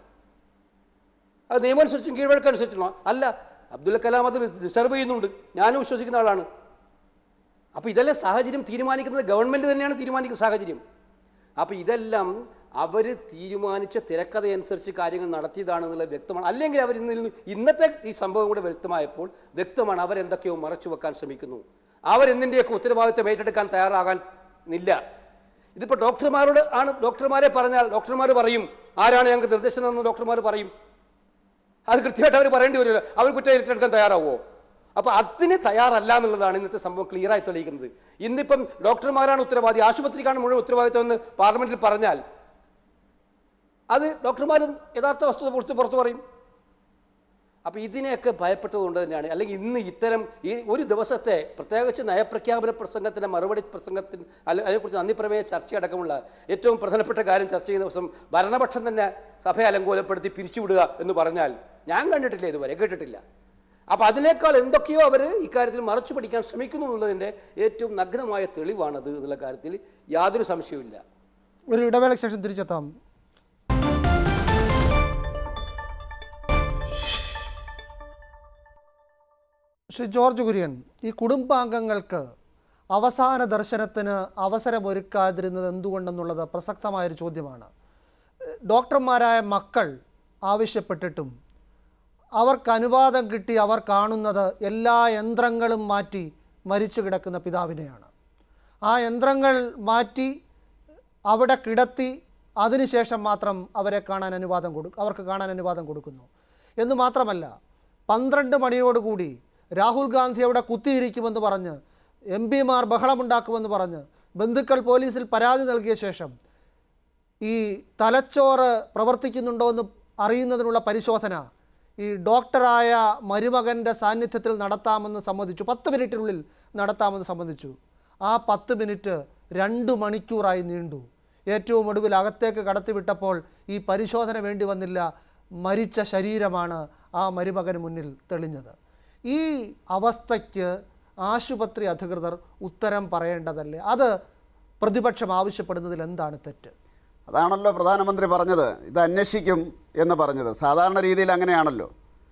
S5: അത് നിയമമനുസരിച്ചും കീഴ്വഴക്കനുസരിച്ചാണോ അല്ല അബ്ദുൽ കലാം അത് റിസർവ് ചെയ്യുന്നുണ്ട് ഞാനും വിശ്വസിക്കുന്ന ആളാണ് അപ്പോൾ ഇതെല്ലാം സാഹചര്യം തീരുമാനിക്കുന്നത് ഗവൺമെൻറ് തന്നെയാണ് തീരുമാനിക്കുന്ന സാഹചര്യം അപ്പോൾ ഇതെല്ലാം അവർ തീരുമാനിച്ച തിരക്കഥയനുസരിച്ച് കാര്യങ്ങൾ നടത്തിയതാണെന്നുള്ളത് വ്യക്തമാണ് അല്ലെങ്കിൽ അവർ ഇന്ന് നിന്ന് ഇന്നത്തെ ഈ സംഭവം കൂടെ വ്യക്തമായപ്പോൾ വ്യക്തമാണ് അവരെന്തൊക്കെയോ മറച്ചു വെക്കാൻ ശ്രമിക്കുന്നു അവരെന്തിൻ്റെയൊക്കെ ഉത്തരവാദിത്തം ഏറ്റെടുക്കാൻ തയ്യാറാകാൻ ഇല്ല ഇതിപ്പോൾ ഡോക്ടർമാരോട് ആണ് ഡോക്ടർമാരെ പറഞ്ഞാൽ ഡോക്ടർമാർ പറയും ആരാണ് ഞങ്ങൾക്ക് നിർദ്ദേശം തന്നത് ഡോക്ടർമാർ പറയും അത് കൃത്യമായിട്ട് അവർ പറയേണ്ടി വരുമല്ലോ അവർ കുറ്റം ഏറ്റെടുക്കാൻ തയ്യാറാവുമോ അപ്പോൾ അതിന് തയ്യാറല്ല എന്നുള്ളതാണ് ഇന്നത്തെ സംഭവം ക്ലിയറായി തെളിയിക്കുന്നത് ഇന്നിപ്പം ഡോക്ടർമാരാണ് ഉത്തരവാദി ആശുപത്രിക്കാണ് മുഴുവൻ ഉത്തരവാദിത്വം എന്ന് പാർലമെന്റിൽ പറഞ്ഞാൽ അത് ഡോക്ടർമാരും യഥാർത്ഥ വസ്തുത പുറത്ത് പുറത്തു പറയും അപ്പോൾ ഇതിനെയൊക്കെ ഭയപ്പെട്ടതുകൊണ്ട് തന്നെയാണ് അല്ലെങ്കിൽ ഇന്ന് ഇത്തരം ഈ ഒരു ദിവസത്തെ പ്രത്യേകിച്ച് നയപ്രഖ്യാപന പ്രസംഗത്തിൻ്റെ മറുപടി പ്രസംഗത്തിന് അല്ല അതിനെക്കുറിച്ച് നന്ദിപ്രമേയ ചർച്ചയടക്കമുള്ള ഏറ്റവും പ്രധാനപ്പെട്ട കാര്യം ചർച്ച ചെയ്യുന്ന ദിവസം ഭരണപക്ഷം തന്നെ സഭയെ അലങ്കോലപ്പെടുത്തി പിരിച്ചുവിടുക എന്ന് പറഞ്ഞാൽ ഞാൻ കണ്ടിട്ടില്ല ഇതുവരെ കേട്ടിട്ടില്ല അപ്പോൾ അതിനേക്കാൾ എന്തൊക്കെയോ അവർ ഇക്കാര്യത്തിൽ മറച്ചു പഠിക്കാൻ ശ്രമിക്കുന്നു എന്നുള്ളതിൻ്റെ ഏറ്റവും നഗ്നമായ തെളിവാണത് എന്നുള്ള കാര്യത്തിൽ യാതൊരു സംശയവുമില്ല
S1: ഒരു ഇടവേളയ്ക്ക് ശേഷം തിരിച്ചെത്താം ശ്രീ ജോർജ് കുര്യൻ ഈ കുടുംബാംഗങ്ങൾക്ക് അവസാന ദർശനത്തിന് അവസരമൊരുക്കാതിരുന്നത് എന്തുകൊണ്ടെന്നുള്ളത് പ്രസക്തമായൊരു ചോദ്യമാണ് ഏഹ് ഡോക്ടർമാരായ മക്കൾ ആവശ്യപ്പെട്ടിട്ടും അവർക്ക് അനുവാദം കിട്ടി അവർ കാണുന്നത് എല്ലാ യന്ത്രങ്ങളും മാറ്റി മരിച്ചു കിടക്കുന്ന പിതാവിനെയാണ് ആ യന്ത്രങ്ങൾ മാറ്റി അവിടെ കിടത്തി അതിനുശേഷം മാത്രം അവരെ കാണാൻ അനുവാദം കൊടുക്കും അവർക്ക് കാണാൻ അനുവാദം കൊടുക്കുന്നു എന്ന് മാത്രമല്ല പന്ത്രണ്ട് മണിയോടുകൂടി രാഹുൽ ഗാന്ധി അവിടെ കുത്തിയിരിക്കുമെന്ന് പറഞ്ഞ് എം പിമാർ ബഹളമുണ്ടാക്കുമെന്ന് പറഞ്ഞ് ബന്ധുക്കൾ പോലീസിൽ പരാതി നൽകിയ ശേഷം ഈ തലച്ചോറ് പ്രവർത്തിക്കുന്നുണ്ടോ എന്ന് അറിയുന്നതിനുള്ള പരിശോധന ഈ ഡോക്ടറായ മരുമകൻ്റെ സാന്നിധ്യത്തിൽ നടത്താമെന്ന് സമ്മതിച്ചു പത്ത് മിനിറ്റിനുള്ളിൽ നടത്താമെന്ന് സമ്മതിച്ചു ആ പത്ത് മിനിറ്റ് രണ്ട് മണിക്കൂറായി നീണ്ടു ഏറ്റവും ഒടുവിൽ അകത്തേക്ക് കടത്തിവിട്ടപ്പോൾ ഈ പരിശോധന വേണ്ടി വന്നില്ല മരിച്ച ശരീരമാണ് ആ മരുമകന് മുന്നിൽ തെളിഞ്ഞത് ഈ അവസ്ഥയ്ക്ക് ആശുപത്രി അധികൃതർ ഉത്തരം പറയേണ്ടതല്ലേ അത് പ്രതിപക്ഷം ആവശ്യപ്പെടുന്നതിൽ എന്താണ് തെറ്റ്
S6: അതാണല്ലോ പ്രധാനമന്ത്രി പറഞ്ഞത് ഇത് അന്വേഷിക്കും എന്ന് പറഞ്ഞത് സാധാരണ രീതിയിൽ അങ്ങനെയാണല്ലോ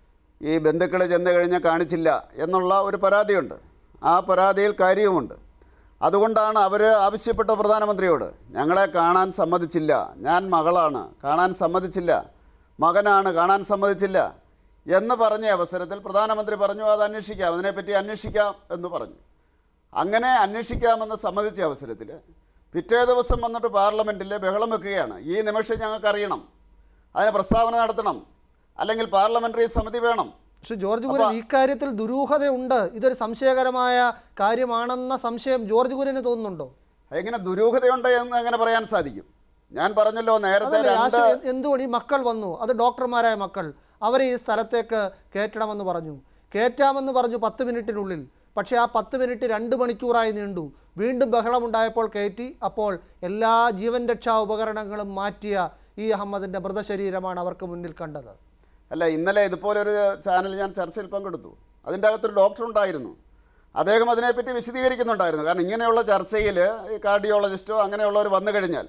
S6: ഈ ബന്ധുക്കൾ ചെന്ന് കഴിഞ്ഞാൽ കാണിച്ചില്ല എന്നുള്ള ഒരു പരാതിയുണ്ട് ആ പരാതിയിൽ കാര്യവുമുണ്ട് അതുകൊണ്ടാണ് അവർ ആവശ്യപ്പെട്ട പ്രധാനമന്ത്രിയോട് ഞങ്ങളെ കാണാൻ സമ്മതിച്ചില്ല ഞാൻ മകളാണ് കാണാൻ സമ്മതിച്ചില്ല മകനാണ് കാണാൻ സമ്മതിച്ചില്ല എന്ന് പറഞ്ഞ അവസരത്തിൽ പ്രധാനമന്ത്രി പറഞ്ഞു അത് അന്വേഷിക്കാം അതിനെപ്പറ്റി അന്വേഷിക്കാം എന്ന് പറഞ്ഞു അങ്ങനെ അന്വേഷിക്കാമെന്ന് സമ്മതിച്ച അവസരത്തിൽ പിറ്റേ ദിവസം വന്നിട്ട് പാർലമെൻറ്റിൽ ബഹളം വെക്കുകയാണ് ഈ നിമിഷം ഞങ്ങൾക്കറിയണം അതിന് പ്രസ്താവന നടത്തണം അല്ലെങ്കിൽ പാർലമെൻ്ററി സമിതി വേണം
S1: പക്ഷെ ജോർജ് കുര്യൻ ഈ കാര്യത്തിൽ ദുരൂഹതയുണ്ട് ഇതൊരു സംശയകരമായ കാര്യമാണെന്ന സംശയം ജോർജ് കുര്യന് തോന്നുന്നുണ്ടോ
S6: എങ്ങനെ ദുരൂഹതയുണ്ട് എന്ന് എങ്ങനെ പറയാൻ സാധിക്കും ഞാൻ പറഞ്ഞല്ലോ നേരത്തെ
S1: അതല്ലേ
S6: രണ്ട്
S1: ആശു എന്തുകൊണ്ട് ഈ മക്കൾ വന്നു അത് ഡോക്ടർമാരായ മക്കൾ അവരെ ഈ സ്ഥലത്തേക്ക് കയറ്റണമെന്ന് പറഞ്ഞു കയറ്റാമെന്ന് പറഞ്ഞു പത്ത് മിനിറ്റിനുള്ളിൽ പക്ഷേ ആ പത്ത് മിനിറ്റ് രണ്ട് മണിക്കൂറായി നീണ്ടു വീണ്ടും ബഹളമുണ്ടായപ്പോൾ കയറ്റി അപ്പോൾ എല്ലാ ജീവൻ രക്ഷാ ഉപകരണങ്ങളും മാറ്റിയ ഈ അഹമ്മദിൻ്റെ മൃതശരീരമാണ് അവർക്ക് മുന്നിൽ കണ്ടത്
S6: അല്ല ഇന്നലെ ഇതുപോലെ ഒരു ചാനൽ ഞാൻ ചർച്ചയിൽ പങ്കെടുത്തു അതിൻ്റെ അകത്തൊരു ഡോക്ടർ ഉണ്ടായിരുന്നു അദ്ദേഹം അതിനെപ്പറ്റി വിശദീകരിക്കുന്നുണ്ടായിരുന്നു കാരണം ഇങ്ങനെയുള്ള ചർച്ചയിൽ ഈ കാർഡിയോളജിസ്റ്റോ അങ്ങനെയുള്ളവർ വന്നു കഴിഞ്ഞാൽ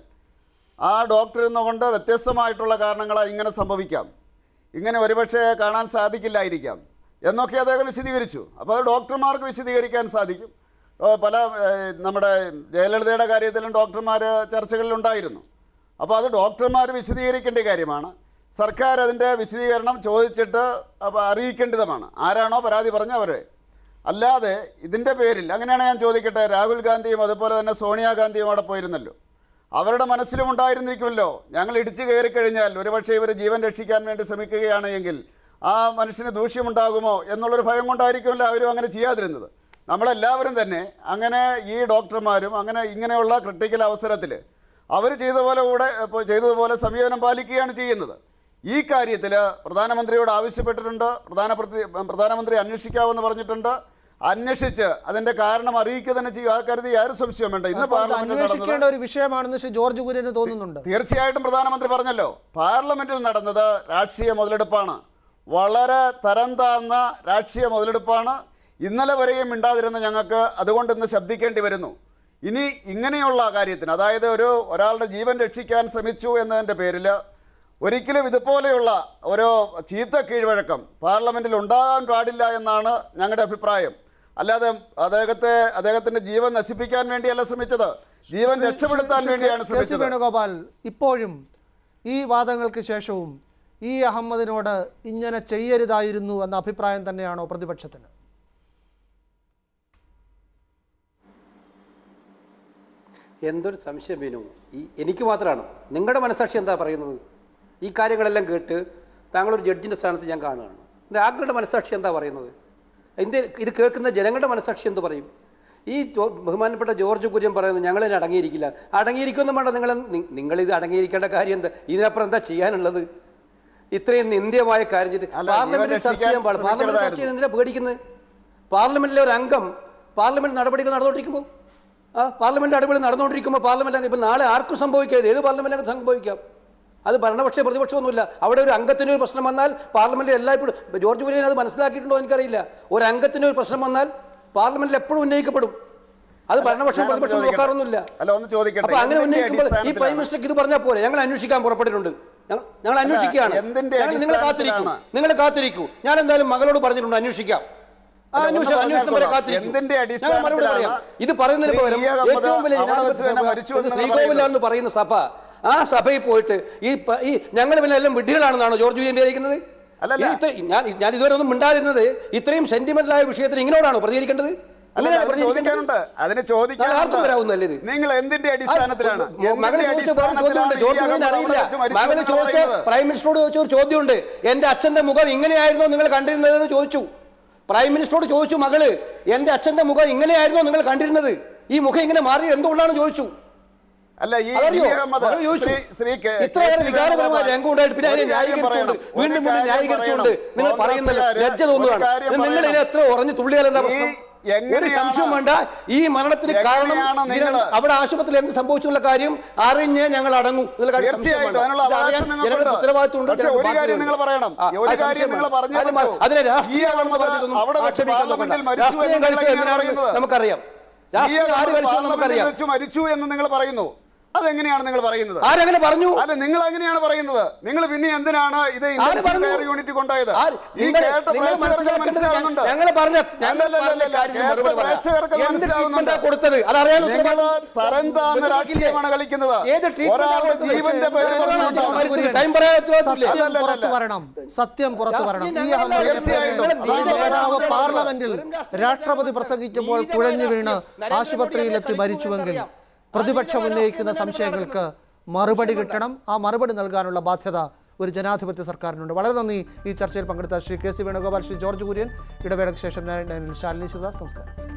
S6: ആ ഡോക്ടർ എന്നുകൊണ്ട് വ്യത്യസ്തമായിട്ടുള്ള കാരണങ്ങളാൽ ഇങ്ങനെ സംഭവിക്കാം ഇങ്ങനെ ഒരുപക്ഷെ കാണാൻ സാധിക്കില്ലായിരിക്കാം എന്നൊക്കെ അദ്ദേഹം വിശദീകരിച്ചു അപ്പോൾ അത് ഡോക്ടർമാർക്ക് വിശദീകരിക്കാൻ സാധിക്കും ഓ, പല ഏഹ്, നമ്മുടെ ജയലളിതയുടെ കാര്യത്തിലും ഡോക്ടർമാർ ചർച്ചകളിലുണ്ടായിരുന്നു അപ്പോൾ അത് ഡോക്ടർമാർ വിശദീകരിക്കേണ്ട കാര്യമാണ് സർക്കാർ അതിൻ്റെ വിശദീകരണം ചോദിച്ചിട്ട് അപ്പോൾ അറിയിക്കേണ്ടതുമാണ് ആരാണോ പരാതി പറഞ്ഞ അവരെ അല്ലാതെ ഇതിൻ്റെ പേരിൽ അങ്ങനെയാണ് ഞാൻ ചോദിക്കട്ടെ രാഹുൽ ഗാന്ധിയും അതുപോലെ തന്നെ സോണിയാഗാന്ധിയും അവിടെ പോയിരുന്നല്ലോ അവരുടെ മനസ്സിലും ഉണ്ടായിരുന്നിരിക്കുമല്ലോ ഞങ്ങൾ ഇടിച്ചു കയറി കഴിഞ്ഞാൽ ഒരുപക്ഷെ ഇവർ ജീവൻ രക്ഷിക്കാൻ വേണ്ടി ശ്രമിക്കുകയാണ് എങ്കിൽ ആ മനുഷ്യന് ദൂഷ്യമുണ്ടാകുമോ എന്നുള്ളൊരു ഭയം കൊണ്ടായിരിക്കുമല്ലോ അവരും അങ്ങനെ ചെയ്യാതിരുന്നത് നമ്മളെല്ലാവരും തന്നെ അങ്ങനെ ഈ ഡോക്ടർമാരും അങ്ങനെ ഇങ്ങനെയുള്ള ക്രിട്ടിക്കൽ അവസരത്തിൽ അവർ ചെയ്ത പോലെ കൂടെ ഇപ്പോൾ ചെയ്തതുപോലെ സമീപനം പാലിക്കുകയാണ് ചെയ്യുന്നത് ഈ കാര്യത്തിൽ പ്രധാനമന്ത്രിയോട് ആവശ്യപ്പെട്ടിട്ടുണ്ട് പ്രധാനമന്ത്രി പ്രധാനമന്ത്രി അന്വേഷിക്കാമെന്ന് പറഞ്ഞിട്ടുണ്ട് അന്വേഷിച്ച് അതിന്റെ കാരണം അറിയിക്കുക തന്നെ ചെയ്യും ആ കാര്യത്തിൽ യാതൊരു സംശയം വേണ്ട ഇന്ന്
S1: അപ്പോൾ ഇത്
S6: പാർലമെന്റിൽ നടന്നത്
S1: അന്വേഷിക്കേണ്ട ഒരു വിഷയമാണെന്ന് ശ്രീ ജോർജ് കുര്യന് തോന്നുന്നുണ്ട്
S6: തീർച്ചയായിട്ടും പ്രധാനമന്ത്രി പറഞ്ഞല്ലോ പാർലമെന്റിൽ നടന്നത് രാഷ്ട്രീയ മുതലെടുപ്പാണ് വളരെ തരം താഴ്ന്ന രാഷ്ട്രീയ മുതലെടുപ്പാണ് ഇന്നലെ വരെയും മിണ്ടാതിരുന്ന ഞങ്ങൾക്ക് അതുകൊണ്ട് ഇന്ന് ശബ്ദിക്കേണ്ടി വരുന്നു ഇനി ഇങ്ങനെയുള്ള കാര്യത്തിന് അതായത് ഒരു ഒരാളുടെ ജീവൻ രക്ഷിക്കാൻ ശ്രമിച്ചു എന്നതിൻ്റെ പേരിൽ ഒരിക്കലും ഇതുപോലെയുള്ള ഓരോ ചീത്ത കീഴ്വഴക്കം പാർലമെൻറ്റിൽ ഉണ്ടാകാൻ പാടില്ല എന്നാണ് ഞങ്ങളുടെ അഭിപ്രായം അല്ലാതെ അദ്ദേഹത്തെ അദ്ദേഹത്തിൻ്റെ ജീവൻ നശിപ്പിക്കാൻ വേണ്ടിയല്ല ശ്രമിച്ചത് ജീവൻ രക്ഷപ്പെടുത്താൻ വേണ്ടിയാണ്
S1: കെ സി
S6: ശ്രമിച്ചത്
S1: വേണുഗോപാൽ ഇപ്പോഴും ഈ വാദങ്ങൾക്ക് ശേഷവും ഈ അഹമ്മദിനോട് ഇങ്ങനെ ചെയ്യരുതായിരുന്നു എന്ന അഭിപ്രായം തന്നെയാണോ പ്രതിപക്ഷത്തിന്
S5: എന്തൊരു സംശയം വിനു ഈ എനിക്ക് മാത്രമാണ് നിങ്ങളുടെ മനസാക്ഷി എന്താ പറയുന്നത് ഈ കാര്യങ്ങളെല്ലാം കേട്ട് താങ്കളൊരു ജഡ്ജിൻ്റെ സ്ഥാനത്ത് ഞാൻ കാണുകയാണ് ഇത് ആങ്ങളുടെ മനസാക്ഷി എന്താ പറയുന്നത് എന്ത് ഇത് കേൾക്കുന്ന ജനങ്ങളുടെ മനസാക്ഷി എന്ത് പറയും ഈ ജോ- ബഹുമാനപ്പെട്ട ജോർജ് കുര്യൻ പറയുന്നത് ഞങ്ങളിതിന് അടങ്ങിയിരിക്കില്ല അടങ്ങിയിരിക്കുമെന്നും വേണ്ട നിങ്ങൾ നിങ്ങളിത് അടങ്ങിയിരിക്കേണ്ട കാര്യം എന്താ ഇതിനപ്പുറം എന്താ ചെയ്യാനുള്ളത് ഇത്രയും നിന്ദ്യമായ കാര്യം ചെയ്ത്
S6: അല്ല,
S5: പാർലമെന്റിൽ
S6: ജീവൻ
S5: ചർച്ച ചെയ്യാൻ പാടില്ല പാർലമെന്റിൽ ചർച്ച
S6: രക്ഷിക്കാൻ
S5: ചെയ്യുന്നത് എന്തിനാ പേടിക്കുന്നത് പാർലമെന്റിലെ ഒരു അംഗം പാർലമെന്റ് നടപടികൾ നടന്നുകൊണ്ടിരിക്കുമ്പോൾ ആ പാർലമെന്റ് നടപടികൾ നടന്നുകൊണ്ടിരിക്കുമ്പോൾ പാർലമെന്റ് അംഗം ഇപ്പം നാളെ ആർക്കും സംഭവിക്കാതെ ഏത് പാർലമെന്റ് അംഗം സംഭവിക്കാം അത് ഭരണപക്ഷ പ്രതിപക്ഷമൊന്നുമില്ല അവിടെ ഒരു അംഗത്തിന് ഒരു പ്രശ്നം വന്നാൽ പാർലമെന്റിൽ എല്ലായ്പ്പോഴും ഇപ്പൊ ജോർജ് കുര്യൻ അത് മനസ്സിലാക്കിയിട്ടുണ്ടോ എനിക്കറിയില്ല ഒരു അംഗത്തിന് ഒരു പ്രശ്നം വന്നാൽ പാർലമെന്റിൽ എപ്പോഴും ഉന്നയിക്കപ്പെടും അത് ഭരണപക്ഷം
S6: ഞാനൊന്ന്
S5: പ്രതിപക്ഷം
S6: ചോദിക്കട്ടെ.
S5: നോക്കാറൊന്നുമില്ല
S6: അല്ല ഒന്ന് ചോദിക്കട്ടെ
S5: അപ്പൊ അങ്ങനെ
S6: എന്തിന്റെ
S5: ഉന്നയിക്കുമ്പോൾ ഈ
S6: അടിസ്ഥാനത്തിലാണ്?
S5: പ്രൈം മിനിസ്റ്റർക്ക് ഇത് പറഞ്ഞാൽ പോലെ ഞങ്ങൾ അന്വേഷിക്കാൻ പുറപ്പെട്ടിട്ടുണ്ട് ഞങ്ങൾ- ഞങ്ങൾ അന്വേഷിക്കുകയാണ്
S6: എന്തിന്റെ
S5: ഞങ്ങൾ നിങ്ങളെ കാത്തിരിക്കൂ
S6: അടിസ്ഥാനത്തിലാണ്?
S5: നിങ്ങൾ കാത്തിരിക്കൂ ഞാൻ എന്തായാലും മകളോട് പറഞ്ഞിട്ടുണ്ട് അന്വേഷിക്കാം ആ
S6: അല്ല, ഒന്ന്
S5: അന്വേഷണം
S6: പറഞ്ഞാൽ
S5: അന്വേഷണം വരെ
S6: കൊള്ളാം.
S5: കാത്തിരിക്കൂ
S6: എന്തിന്റെ
S5: ഞങ്ങൾ മറുപടി
S6: അടിസ്ഥാനത്തിലാണ്
S5: പറയാം ഇത് പറയുന്നതിന്
S6: ശ്രീ
S5: പകരം
S6: ഇ. അഹമ്മദ്
S5: ഏറ്റവും വലിയ
S6: അവിടെ വെച്ച് തന്നെ
S5: ജനാധിപത്യ
S6: മരിച്ചു
S5: സഭ,
S6: എന്നാണ്
S5: ഇത്
S6: പറയുന്നത്.
S5: ശ്രീകോവിലാണെന്ന് പറയുന്ന സഭ ആ സഭയിൽ പോയിട്ട് ഈ പ- ഈ ഞങ്ങൾ പിന്നെ എല്ലാം വിഡ്ഢികളാണെന്നാണോ ജോർജ് കുര്യൻ വിചാരിക്കുന്നത്
S6: അല്ലല്ല.
S5: ഈ ഇത്ര- ഞാൻ ഞാൻ ഇതുവരെ ഒന്നും മിണ്ടാതിരുന്നത് ഇത്രയും സെന്റിമെന്റലായ വിഷയത്തിന് ഇങ്ങനോടാണോ പ്രതികരിക്കേണ്ടത്
S6: അല്ല
S5: ഇങ്ങനെയാണോ
S6: അതിന്
S5: പ്രതികരിക്കേണ്ടത്?
S6: ചോദിക്കാനുണ്ട് അതിന്
S5: നാളെ ആർക്കും
S6: ചോദിക്കാനുണ്ട്
S5: വരാവുന്നതല്ലേ ഇത്?
S6: നിങ്ങൾ എന്തിന്റെ അടിസ്ഥാനത്തിലാണ്
S5: ആ, മകന്
S6: എന്തിന്റെ
S5: ചോദിച്ച വേറെ ചോദ്യമുണ്ട്.
S6: അടിസ്ഥാനത്തിലാണ് ഈ
S5: ജോർജ് കുര്യൻ
S6: അഹമ്മദ് അവിടെ
S5: അറിയില്ല.
S6: വെച്ച് മരിച്ചു
S5: മകന്
S6: എന്നാണ്
S5: ചോദിച്ച
S6: പറയുന്നത്?
S5: പ്രൈം മിനിസ്റ്ററോട് ചോദിച്ച ഒരു ചോദ്യമുണ്ട് എന്റെ അച്ഛന്റെ മുഖം ഇങ്ങനെയായിരുന്നോ നിങ്ങൾ കണ്ടിരുന്നതെന്ന് ചോദിച്ചു പ്രൈം മിനിസ്റ്ററോട് ചോദിച്ചു മകള് എന്റെ അച്ഛന്റെ മുഖം ഇങ്ങനെയായിരുന്നോ നിങ്ങൾ കണ്ടിരുന്നത് ഈ മുഖം ഇങ്ങനെ മാറിയത് എന്തുകൊണ്ടാണ് ചോദിച്ചു
S6: അല്ല ഈ
S5: അതറിയോ?
S6: ഇ. അഹമ്മദ്
S5: മകൾ ചോദിച്ചു.
S6: ശ്രീ ശ്രീ കെ
S5: ഇത്രയേറെ
S6: കെ സി
S5: വികാരപരമായ
S6: വേണുഗോപാൽ
S5: രംഗം ഉണ്ടായിട്ട് പിന്നെ അതിനെ
S6: ഒരു കാര്യം
S5: ന്യായീകരിച്ചുകൊണ്ട്
S6: പറയണം. ഒരു
S5: വീണ്ടും വീണ്ടും
S6: കാര്യം
S5: ന്യായീകരിച്ചുകൊണ്ട്
S6: പറയണം.
S5: നിങ്ങൾ പറയുന്നത്
S6: കോൺഗ്രസ്സുകാര്
S5: ലജ്ജ
S6: ഒരു
S5: തോന്നുകയാണ്
S6: കാര്യം
S5: ഇത് നിങ്ങൾ
S6: പറയണം.
S5: ഇതിനെ എത്ര ഉറഞ്ഞു തുള്ളിയാൽ എന്താ
S6: ഈ
S5: പ്രശ്നം ഒരു
S6: എങ്ങനെയാണ്
S5: സംശയം വേണ്ട ഈ മരണത്തിന് കാരണം
S6: എങ്ങനെയാണ്
S5: ഇതിന്
S6: നിങ്ങള്
S5: അവിടെ ആശുപത്രിയിൽ എന്ത് സംഭവിച്ചു എന്നുള്ള കാര്യം അറിഞ്ഞ് ഞങ്ങൾ അടങ്ങും ഇതിൽ കാര്യം സംശയം
S6: തീർച്ചയായിട്ടും
S5: വേണ്ട.
S6: അതിനുള്ള
S5: ഇത് അറിയാൻ
S6: അവകാശം
S5: ജനങ്ങൾക്ക്
S6: നിങ്ങൾക്കുണ്ട്
S5: ഉത്തരവാദിത്വമുണ്ട്,
S6: പക്ഷെ
S5: ജനങ്ങൾക്ക്
S6: ഒരു കാര്യം
S5: ബാധ്യതയുണ്ട്.
S6: നിങ്ങൾ പറയണം
S5: ആ,
S6: ഒരു
S5: ആ
S6: കാര്യം
S5: സംശയം
S6: നിങ്ങൾ
S5: വേണ്ട.
S6: പറഞ്ഞേ
S5: അതിന്
S6: പറ്റൂ.
S5: അതിനെ
S6: ഈ
S5: രാഷ്ട്രീയ
S6: അഹമ്മദ്
S5: ബാധ്യതയൊന്നും
S6: അവിടെ വെച്ച്
S5: ആക്ഷേപിക്കാൻ
S6: പാർലമെന്റിൽ
S5: നോക്കണ്ട.
S6: മരിച്ചു എന്ന്
S5: രാഷ്ട്രീയം
S6: നിങ്ങൾ
S5: കളിച്ചത്
S6: എങ്ങനെയാണ്
S5: എന്തിനാണെന്ന്
S6: പറയുന്നത്
S5: നമുക്കറിയാം
S6: ഈ
S5: രാഷ്ട്രീയം ആര്
S6: അഹമ്മദ്
S5: കളിച്ചു എന്ന്
S6: പാർലമെന്റിൽ
S5: നമുക്കറിയാം
S6: വെച്ച് മരിച്ചു എന്ന് നിങ്ങൾ പറയുന്നു അതെങ്ങനെയാണ് നിങ്ങൾ പറയുന്നത്
S5: ആരങ്ങനെ പറഞ്ഞു
S6: അല്ല നിങ്ങൾ എങ്ങനെയാണ് പറയുന്നത് നിങ്ങൾ പിന്നെ എന്തിനാണ് ഇത് ഇന്റൻസീവ്
S5: പറഞ്ഞു?
S6: കെയർ യൂണിറ്റ് കൊണ്ടുപോയത്
S5: ആര്?
S6: ഈ
S5: നിങ്ങൾ-
S6: കേട്ട
S5: നിങ്ങൾ
S6: പ്രേക്ഷകർക്ക് അത്
S5: മനസ്സിലാക്കേണ്ടത്
S6: മനസ്സിലാവുന്നുണ്ട്
S5: ഞങ്ങൾ പറഞ്ഞ ഞങ്ങൾ
S6: അല്ലല്ലല്ലല്ല,
S5: പറഞ്ഞ കാര്യത്തിന്
S6: കേട്ട
S5: മറുപടി പറയാം.
S6: പ്രേക്ഷകർക്ക് അത്
S5: എന്ത്
S6: മനസ്സിലാവുന്നുണ്ട്.
S5: ട്രീറ്റ്മെന്റാ കൊടുത്തത് അതറിയാൻ
S6: നിങ്ങൾ തരം താഴ്ന്ന രാഷ്ട്രീയമാണ് കളിക്കുന്നത്
S5: ഏത് ട്രീറ്റ്മെന്റാ
S6: ഒരാളുടെ
S5: കൊടുത്തത്?
S6: ജീവന്റെ പേര്
S5: ഏതാണ്
S6: പറഞ്ഞുകൊണ്ടാണ്
S5: മരിച്ചത്? ടൈം പറയാൻ ഉത്തരവാദിത്വമില്ലേ?
S1: സത്യം
S6: അല്ലല്ലല്ല.
S1: പുറത്തു വരണം സത്യം പുറത്തു വരണം ഈ
S5: രാഷ്ട്രീയം
S1: അഹമ്മദിനെ
S6: തീർച്ചയായിട്ടും.
S1: പോലെ
S6: അതാണ്
S1: നേതാവ്
S6: ഞാൻ
S1: പാർലമെന്റിൽ
S5: പറഞ്ഞത്.
S1: രാഷ്ട്രപതി പ്രസംഗിക്കുമ്പോൾ കുഴഞ്ഞു വീണ് ആശുപത്രിയിലെത്തി മരിച്ചുവെങ്കിൽ പ്രതിപക്ഷം ഉന്നയിക്കുന്ന സംശയങ്ങൾക്ക് മറുപടി കിട്ടണം ആ മറുപടി നൽകാനുള്ള ബാധ്യത ഒരു ജനാധിപത്യ സർക്കാരിനുണ്ട് വളരെ നന്ദി ഈ ചർച്ചയിൽ പങ്കെടുത്ത ശ്രീ കെ സി വേണുഗോപാൽ ശ്രീ ജോർജ് കുര്യൻ ഇടവേളയ്ക്ക് ശേഷം ഞാൻ ശാലിനി ശിവദാസ് നമസ്കാരം